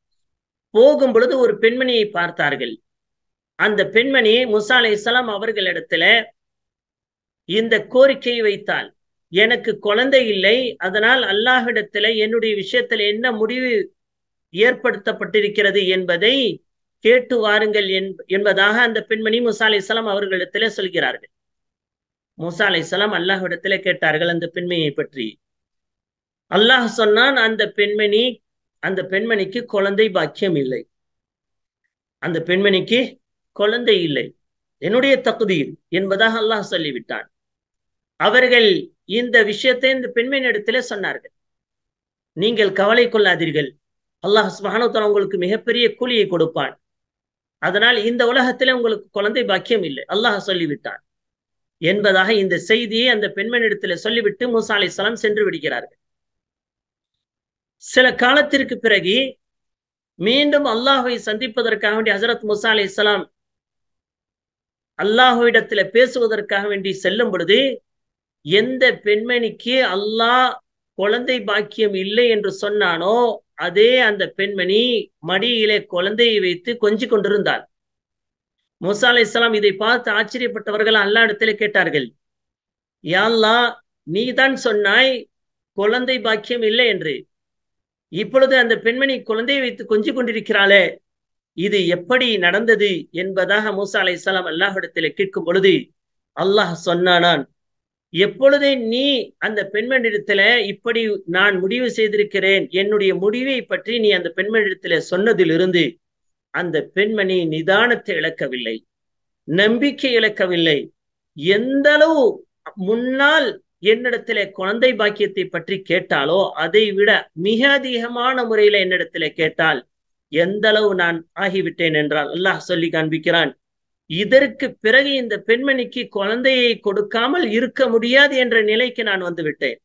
போகும் பொழுது ஒரு பெண்மணியை பார்த்தார்கள் அந்த பெண்மணி முசா அலை இஸ்லாம் அவர்களிடத்துல இந்த கோரிக்கையை வைத்தால் எனக்கு குழந்தை இல்லை அதனால் அல்லாஹிடத்துல என்னுடைய விஷயத்துல என்ன முடிவு ஏற்படுத்தப்பட்டிருக்கிறது என்பதை கேட்டு வாருங்கள் என்பதாக அந்த பெண்மணி முசா அலை இஸ்லாம் அவர்களிடத்திலே சொல்கிறார்கள் மூசா அலை இஸ்லாம் அல்லாஹ்விடத்திலே கேட்டார்கள் அந்த பெண்மணியை பற்றி அல்லாஹ் சொன்னான் அந்த பெண்மணி அந்த பெண்மணிக்கு குழந்தை பாக்கியம் இல்லை அந்த பெண்மணிக்கு குழந்தை இல்லை என்னுடைய தகுதியில் என்பதாக அல்லாஹ் சொல்லிவிட்டான் அவர்கள் இந்த விஷயத்தை இந்த பெண்மணி இடத்திலே சொன்னார்கள் நீங்கள் கவலை கொள்ளாதீர்கள் அல்லாஹ் சுபானுத்தன் உங்களுக்கு மிகப்பெரிய கூலியை கொடுப்பான் அதனால் இந்த உலகத்திலே உங்களுக்கு குழந்தை பாக்கியம் இல்லை அல்லாஹ் சொல்லிவிட்டான் என்பதாக இந்த செய்தியை அந்த பெண்மணிடத்தில் சொல்லிவிட்டு மூசா அலை சலாம் சென்று விடுகிறார்கள் சில காலத்திற்கு பிறகு மீண்டும் அல்லாஹை சந்திப்பதற்காக வேண்டி ஹசரத் முசா அலை இஸ்லாம் அல்லாஹுவிடத்துல பேசுவதற்காக வேண்டி செல்லும் பொழுது எந்த பெண்மணிக்கு அல்லாஹ் குழந்தை பாக்கியம் இல்லை என்று சொன்னானோ அதே அந்த பெண்மணி மடியிலே குழந்தையை வைத்து கொஞ்சி கொண்டிருந்தாள் மூசா அலை இஸ்லாம் இதை பார்த்து ஆச்சரியப்பட்டவர்கள் அல்லா இடத்துல கேட்டார்கள் யாழ்லா நீ தான் சொன்னாய் குழந்ை பாக்கியம் இல்லை என்று இப்பொழுது அந்த பெண்மணி குழந்தையை வைத்து கொஞ்சி கொண்டிருக்கிறாளே இது எப்படி நடந்தது என்பதாக மூசா அலை இஸ்லாம் அல்லாஹிடத்துல கேட்கும் பொழுது அல்லாஹ் சொன்னானான் எப்பொழுதே நீ அந்த பெண்மணிடத்துல இப்படி நான் முடிவு செய்திருக்கிறேன் என்னுடைய முடிவை பற்றி நீ அந்த பெண்மணிடத்துல சொன்னதிலிருந்து அந்த பெண்மணி நிதானத்தை இழக்கவில்லை நம்பிக்கை இழக்கவில்லை எந்த அளவு முன்னால் என்னிடத்துல குழந்தை பாக்கியத்தை பற்றி கேட்டாலோ அதை விட மிக அதிகமான முறையில என்னிடத்துல கேட்டால் எந்த அளவு நான் ஆகிவிட்டேன் என்றால் அல்லாஹ் சொல்லி காண்பிக்கிறான் இதற்கு பிறகு இந்த பெண்மணிக்கு குழந்தையை கொடுக்காமல் இருக்க முடியாது என்ற நிலைக்கு நான் வந்து விட்டேன்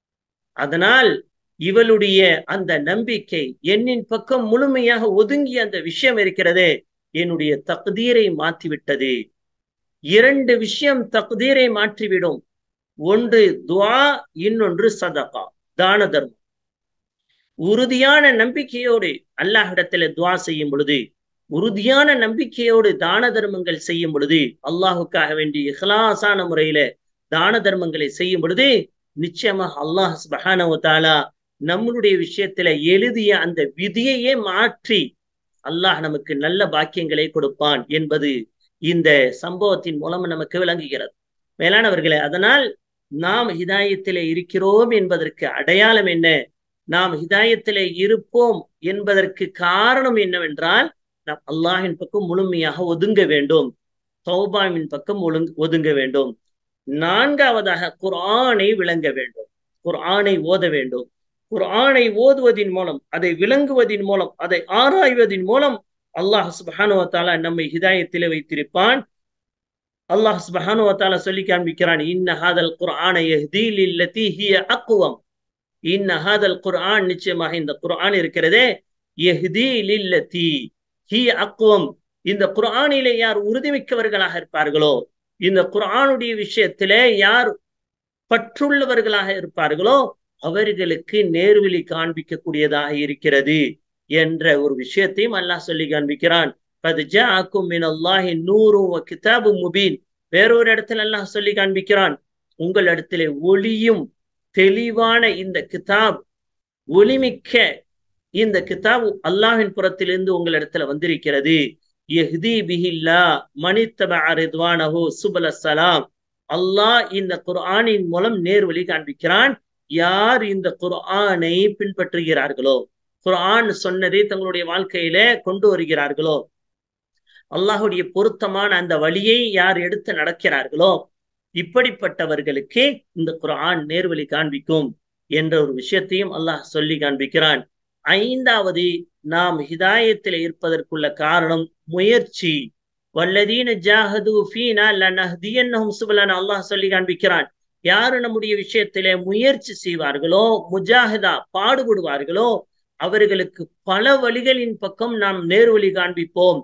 அதனால் இவளுடைய அந்த நம்பிக்கை என்னின் பக்கம் முழுமையாக ஒதுங்கிய அந்த விஷயம் இருக்கிறதே என்னுடைய தகுதீரை மாற்றிவிட்டது இரண்டு விஷயம் தகுதீரை மாற்றிவிடும் ஒன்று துவா இன்னொன்று சதகா தான தர்மம் உறுதியான நம்பிக்கையோடு அல்லாஹிடத்துல துவா செய்யும் பொழுது உறுதியான நம்பிக்கையோடு தான தர்மங்கள் செய்யும் பொழுது அல்லாஹுக்காக வேண்டி இஹ்லாசான முறையில தான தர்மங்களை செய்யும் பொழுது நிச்சயமாக அல்லாஹ் சுபஹானவத்தாலா நம்மளுடைய விஷயத்துல எழுதிய அந்த விதியையே மாற்றி அல்லாஹ் நமக்கு நல்ல பாக்கியங்களை கொடுப்பான் என்பது இந்த சம்பவத்தின் மூலம் நமக்கு விளங்குகிறது மேலானவர்களே அதனால் நாம் ஹிதாயத்திலே இருக்கிறோம் என்பதற்கு அடையாளம் என்ன நாம் ஹிதாயத்திலே இருப்போம் என்பதற்கு காரணம் என்னவென்றால் நாம் அல்லாஹின் பக்கம் முழுமையாக ஒதுங்க வேண்டும் தௌபாவின் பக்கம் ஒழுங்கு ஒதுங்க வேண்டும் நான்காவதாக குர்ஆனை விளங்க வேண்டும் குர்ஆனை ஓத வேண்டும் குர்ஆனை ஓதுவதின் மூலம் அதை விளங்குவதின் மூலம் அதை ஆராய்வதின் மூலம் அல்லாஹ் சுபஹானுவத்தாலா நம்மை ஹிதாயத்திலே வைத்திருப்பான் அல்லாஹ் சுபஹானுவத்தாலா சொல்லி காண்பிக்கிறான் இன்ன ஹாதல் குர்ஆனை யஹ்தி லில்லதி ஹிய அக்வம் இன்ன ஹாதல் குர்ஆன் நிச்சயமாக இந்த குர்ஆன் இருக்கிறதே யஹ்தி லில்லதி ஹி அக்வம் இந்த குர்ஆனிலே யார் உறுதிமிக்கவர்களாக இருப்பார்களோ இந்த குர்ஆனுடைய விஷயத்திலே யார் பற்றுள்ளவர்களாக இருப்பார்களோ அவர்களுக்கு நேர்வழி காண்பிக்கக்கூடியதாக இருக்கிறது என்ற ஒரு விஷயத்தையும் அல்லாஹ் சொல்லி காண்பிக்கிறான் கிதாபு முபீன் வேறொரு இடத்துல அல்லாஹ் சொல்லி காண்பிக்கிறான் உங்கள் இடத்திலே ஒளியும் தெளிவான இந்த கிதாப் ஒளிமிக்க இந்த கிதாப் அல்லாஹின் புறத்திலிருந்து உங்கள் இடத்துல வந்திருக்கிறது சுபல சலாம் அல்லாஹ் இந்த குர்ஆனின் மூலம் நேர்வழி காண்பிக்கிறான் யார் இந்த குர்ஆனை பின்பற்றுகிறார்களோ குர்ஆன் சொன்னதை தங்களுடைய வாழ்க்கையில கொண்டு வருகிறார்களோ அல்லாஹுடைய பொருத்தமான அந்த வழியை யார் எடுத்து நடக்கிறார்களோ இப்படிப்பட்டவர்களுக்கு இந்த குர்ஆன் நேர்வழி காண்பிக்கும் என்ற ஒரு விஷயத்தையும் அல்லாஹ் சொல்லி காண்பிக்கிறான் ஐந்தாவது நாம் ஹிதாயத்தில் இருப்பதற்குள்ள காரணம் முயற்சி வல்லதீன ஜாஹது ஃபீனா லனஹ்தியன்னஹும் சுபலன அல்லாஹ் சொல்லி காண்பிக்கிறான் யாரு நம்முடைய விஷயத்திலே முயற்சி செய்வார்களோ முஜாஹிதா பாடுபடுவார்களோ அவர்களுக்கு பல வழிகளின் பக்கம் நாம் நேர்வழி காண்பிப்போம்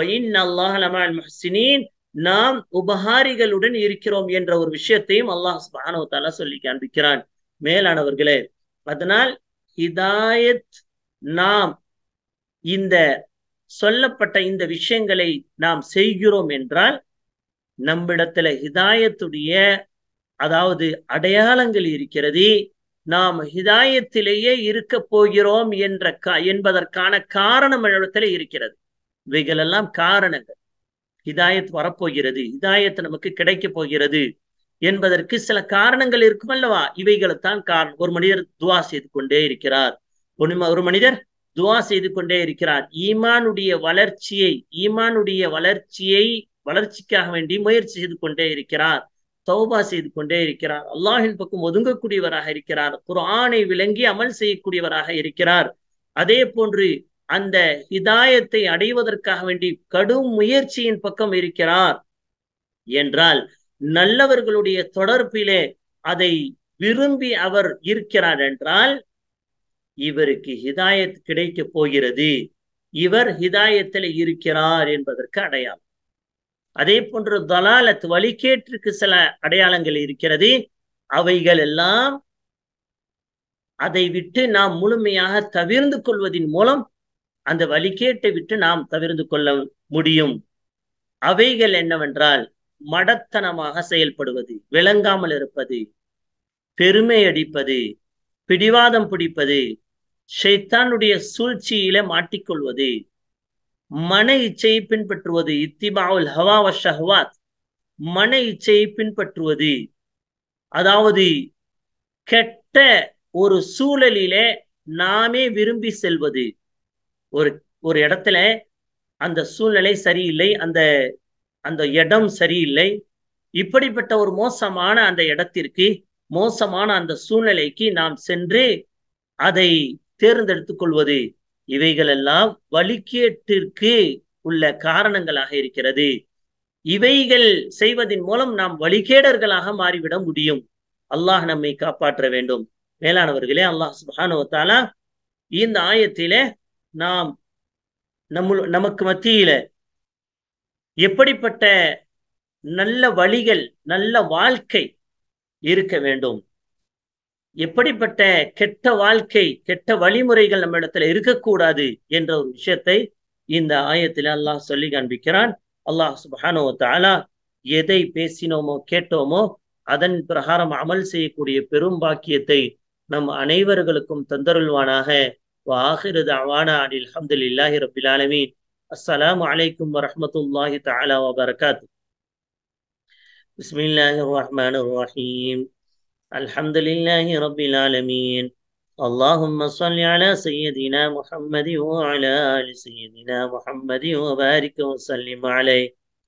நாம் உபகாரிகளுடன் இருக்கிறோம் என்ற ஒரு விஷயத்தையும் அல்லாஹ் சுபானவத்தாலா சொல்லி காண்பிக்கிறான் மேலானவர்களே அதனால் ஹிதாயத் நாம் இந்த சொல்லப்பட்ட இந்த விஷயங்களை நாம் செய்கிறோம் என்றால் நம்மிடத்துல ஹிதாயத்துடைய அதாவது அடையாளங்கள் இருக்கிறது நாம் ஹிதாயத்திலேயே இருக்க போகிறோம் என்ற என்பதற்கான காரணம் இடத்துல இருக்கிறது இவைகளெல்லாம் காரணங்கள் ஹிதாயத் வரப்போகிறது ஹிதாயத் நமக்கு கிடைக்க போகிறது என்பதற்கு சில காரணங்கள் இருக்கும் அல்லவா இவைகளைத்தான் காரணம் ஒரு மனிதர் துவா செய்து கொண்டே இருக்கிறார் ஒரு மனிதர் துவா செய்து கொண்டே இருக்கிறார் ஈமானுடைய வளர்ச்சியை ஈமானுடைய வளர்ச்சியை வளர்ச்சிக்காக வேண்டி முயற்சி செய்து கொண்டே இருக்கிறார் தௌபா செய்து கொண்டே இருக்கிறார் அல்லாஹின் பக்கம் ஒதுங்கக்கூடியவராக இருக்கிறார் குர்ஆனை விளங்கி அமல் செய்யக்கூடியவராக இருக்கிறார் அதே போன்று அந்த ஹிதாயத்தை அடைவதற்காக வேண்டி கடும் முயற்சியின் பக்கம் இருக்கிறார் என்றால் நல்லவர்களுடைய தொடர்பிலே அதை விரும்பி அவர் இருக்கிறார் என்றால் இவருக்கு ஹிதாயத் கிடைக்க போகிறது இவர் ஹிதாயத்தில் இருக்கிறார் என்பதற்கு அடையாளம் அதே போன்று தலாலத் வழிகேட்டிற்கு சில அடையாளங்கள் இருக்கிறது அவைகள் எல்லாம் அதை விட்டு நாம் முழுமையாக தவிர்ந்து கொள்வதன் மூலம் அந்த வழிகேட்டை விட்டு நாம் தவிர்ந்து கொள்ள முடியும் அவைகள் என்னவென்றால் மடத்தனமாக செயல்படுவது விளங்காமல் இருப்பது பெருமை அடிப்பது பிடிவாதம் பிடிப்பது ஷைத்தானுடைய சூழ்ச்சியில மாட்டிக்கொள்வது மன இச்சையை பின்பற்றுவது இத்திபாவுல் ஹவாவ ஷஹவாத் மன இச்சையை பின்பற்றுவது அதாவது கெட்ட ஒரு சூழலிலே நாமே விரும்பி செல்வது ஒரு ஒரு இடத்துல அந்த சூழ்நிலை சரியில்லை அந்த அந்த இடம் சரியில்லை இப்படிப்பட்ட ஒரு மோசமான அந்த இடத்திற்கு மோசமான அந்த சூழ்நிலைக்கு நாம் சென்று அதை தேர்ந்தெடுத்துக் கொள்வது இவைகளெல்லாம் வழிகேட்டிற்கு உள்ள காரணங்களாக இருக்கிறது இவைகள் செய்வதன் மூலம் நாம் வழிகேடர்களாக மாறிவிட முடியும் அல்லாஹ் நம்மை காப்பாற்ற வேண்டும் மேலானவர்களே அல்லாஹ் சுபானுவத்தாலா இந்த ஆயத்தில நாம் நம்ம நமக்கு மத்தியில எப்படிப்பட்ட நல்ல வழிகள் நல்ல வாழ்க்கை இருக்க வேண்டும் எப்படிப்பட்ட கெட்ட வாழ்க்கை கெட்ட வழிமுறைகள் நம்ம இடத்துல இருக்கக்கூடாது என்ற ஒரு விஷயத்தை இந்த ஆயத்தில் அல்லாஹ் சொல்லி காண்பிக்கிறான் அல்லாஹ் சுபஹானோ தாலா எதை பேசினோமோ கேட்டோமோ அதன் பிரகாரம் அமல் செய்யக்கூடிய பெரும் பாக்கியத்தை நம் அனைவர்களுக்கும் தந்தருள்வானாக وآخر دعوانا عن الحمد لله رب العالمين السلام عليكم ورحمة الله تعالى وبركاته بسم الله الرحمن الرحيم الحمد لله رب العالمين اللهم صل على سيدنا محمد وعلى آل سيدنا محمد وبارك وسلم عليه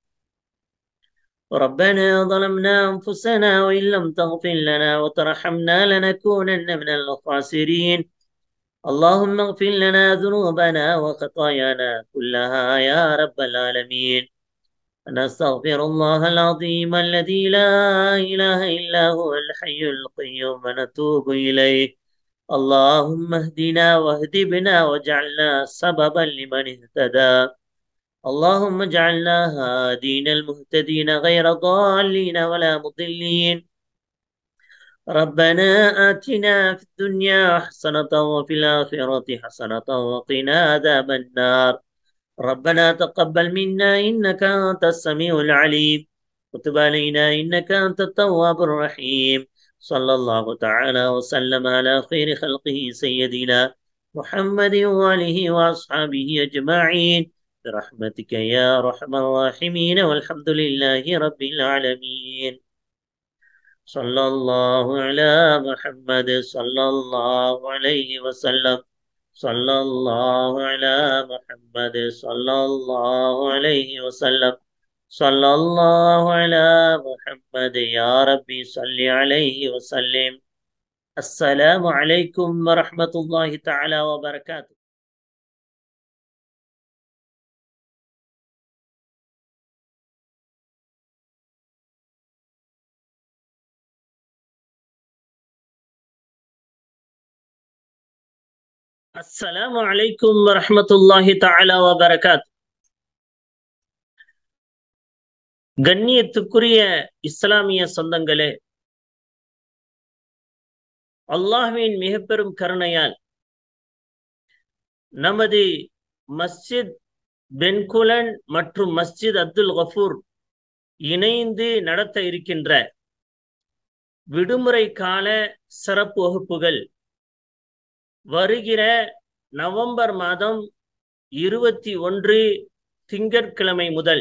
ربنا ظلمنا أنفسنا وإن لم تغفر لنا وترحمنا لنكونن من الخاسرين اللهم اغفر لنا ذنوبنا وخطايانا كلها يا رب العالمين نستغفر الله العظيم الذي لا إله إلا هو الحي القيوم ونتوب إليه اللهم اهدنا واهد بنا واجعلنا سببا لمن اهتدى اللهم اجعلنا هادين المهتدين غير ضالين ولا مضلين ربنا آتنا في الدنيا حسنة وفي الآخرة حسنة وقنا عذاب النار ربنا تقبل منا إنك أنت السميع العليم وتب علينا إنك أنت التواب الرحيم صلى الله تعالى وسلم على خير خلقه سيدنا محمد وآله وأصحابه أجمعين برحمتك يا أرحم الراحمين والحمد لله رب العالمين صلى الله على محمد صلى الله عليه وسلم صلى الله على محمد صلى الله عليه وسلم صلى الله على محمد يا ربي صل عليه وسلم السلام عليكم ورحمة الله تعالى وبركاته அஸ்ஸலாமு அலைக்கும் வரஹமத்துல்லாஹி தஆலா வபரகாத் கண்ணியத்துக்குரிய இஸ்லாமிய சொந்தங்களே அல்லாஹ்வின் மிக பெரும் கருணையால் நமது மஸ்ஜித் பென்குலன் மற்றும் மஸ்ஜித் அப்துல் கஃபூர் இணைந்து நடத்த இருக்கின்ற விடுமுறை கால சிறப்பு வகுப்புகள் வருகிற நவம்பர் மாதம் இருபத்தி ஒன்று திங்கட்கிழமை முதல்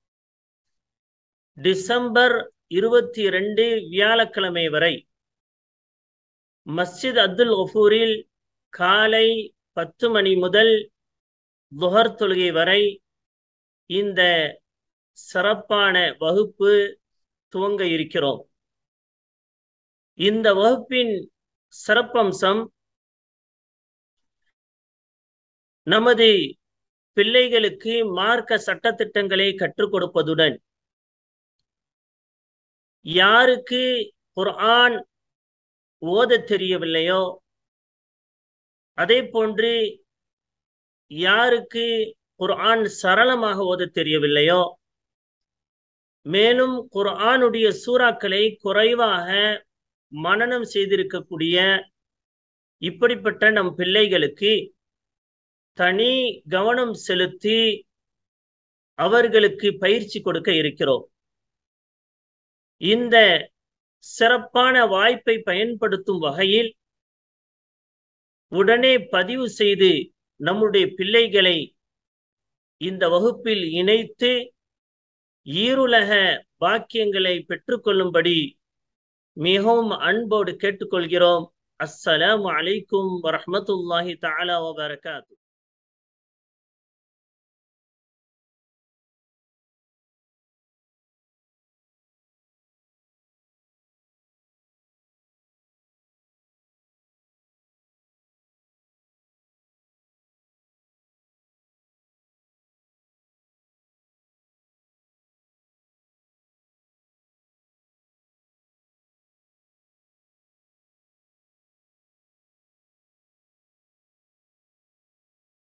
டிசம்பர் இருபத்தி ரெண்டு வியாழக்கிழமை வரை மஸ்ஜித் அப்துல் கஃபூரில் காலை பத்து மணி முதல் துஹர் தொழுகை வரை இந்த சிறப்பான வகுப்பு துவங்க இருக்கிறோம் இந்த வகுப்பின் சிறப்பம்சம் நமது பிள்ளைகளுக்கு மார்க்க சட்டத்திட்டங்களை கற்றுக் கொடுப்பதுடன் யாருக்கு குர்ஆன் ஓத தெரியவில்லையோ அதே போன்று யாருக்கு குர்ஆன் சரளமாக ஓத தெரியவில்லையோ மேலும் குர்ஆனுடைய சூறாக்களை குறைவாக மனனம் செய்திருக்கக்கூடிய இப்படிப்பட்ட நம் பிள்ளைகளுக்கு தனி கவனம் செலுத்தி அவர்களுக்கு பயிற்சி கொடுக்க இருக்கிறோம் இந்த சிறப்பான வாய்ப்பை பயன்படுத்தும் வகையில் உடனே பதிவு செய்து நம்முடைய பிள்ளைகளை இந்த வகுப்பில் இணைத்து ஈருலக பாக்கியங்களை பெற்றுக்கொள்ளும்படி மிகவும் அன்போடு கேட்டுக்கொள்கிறோம் அஸ்ஸலாமு அலைக்கும் வரஹமத்துல்லாஹி தஆலா வபரகாத்து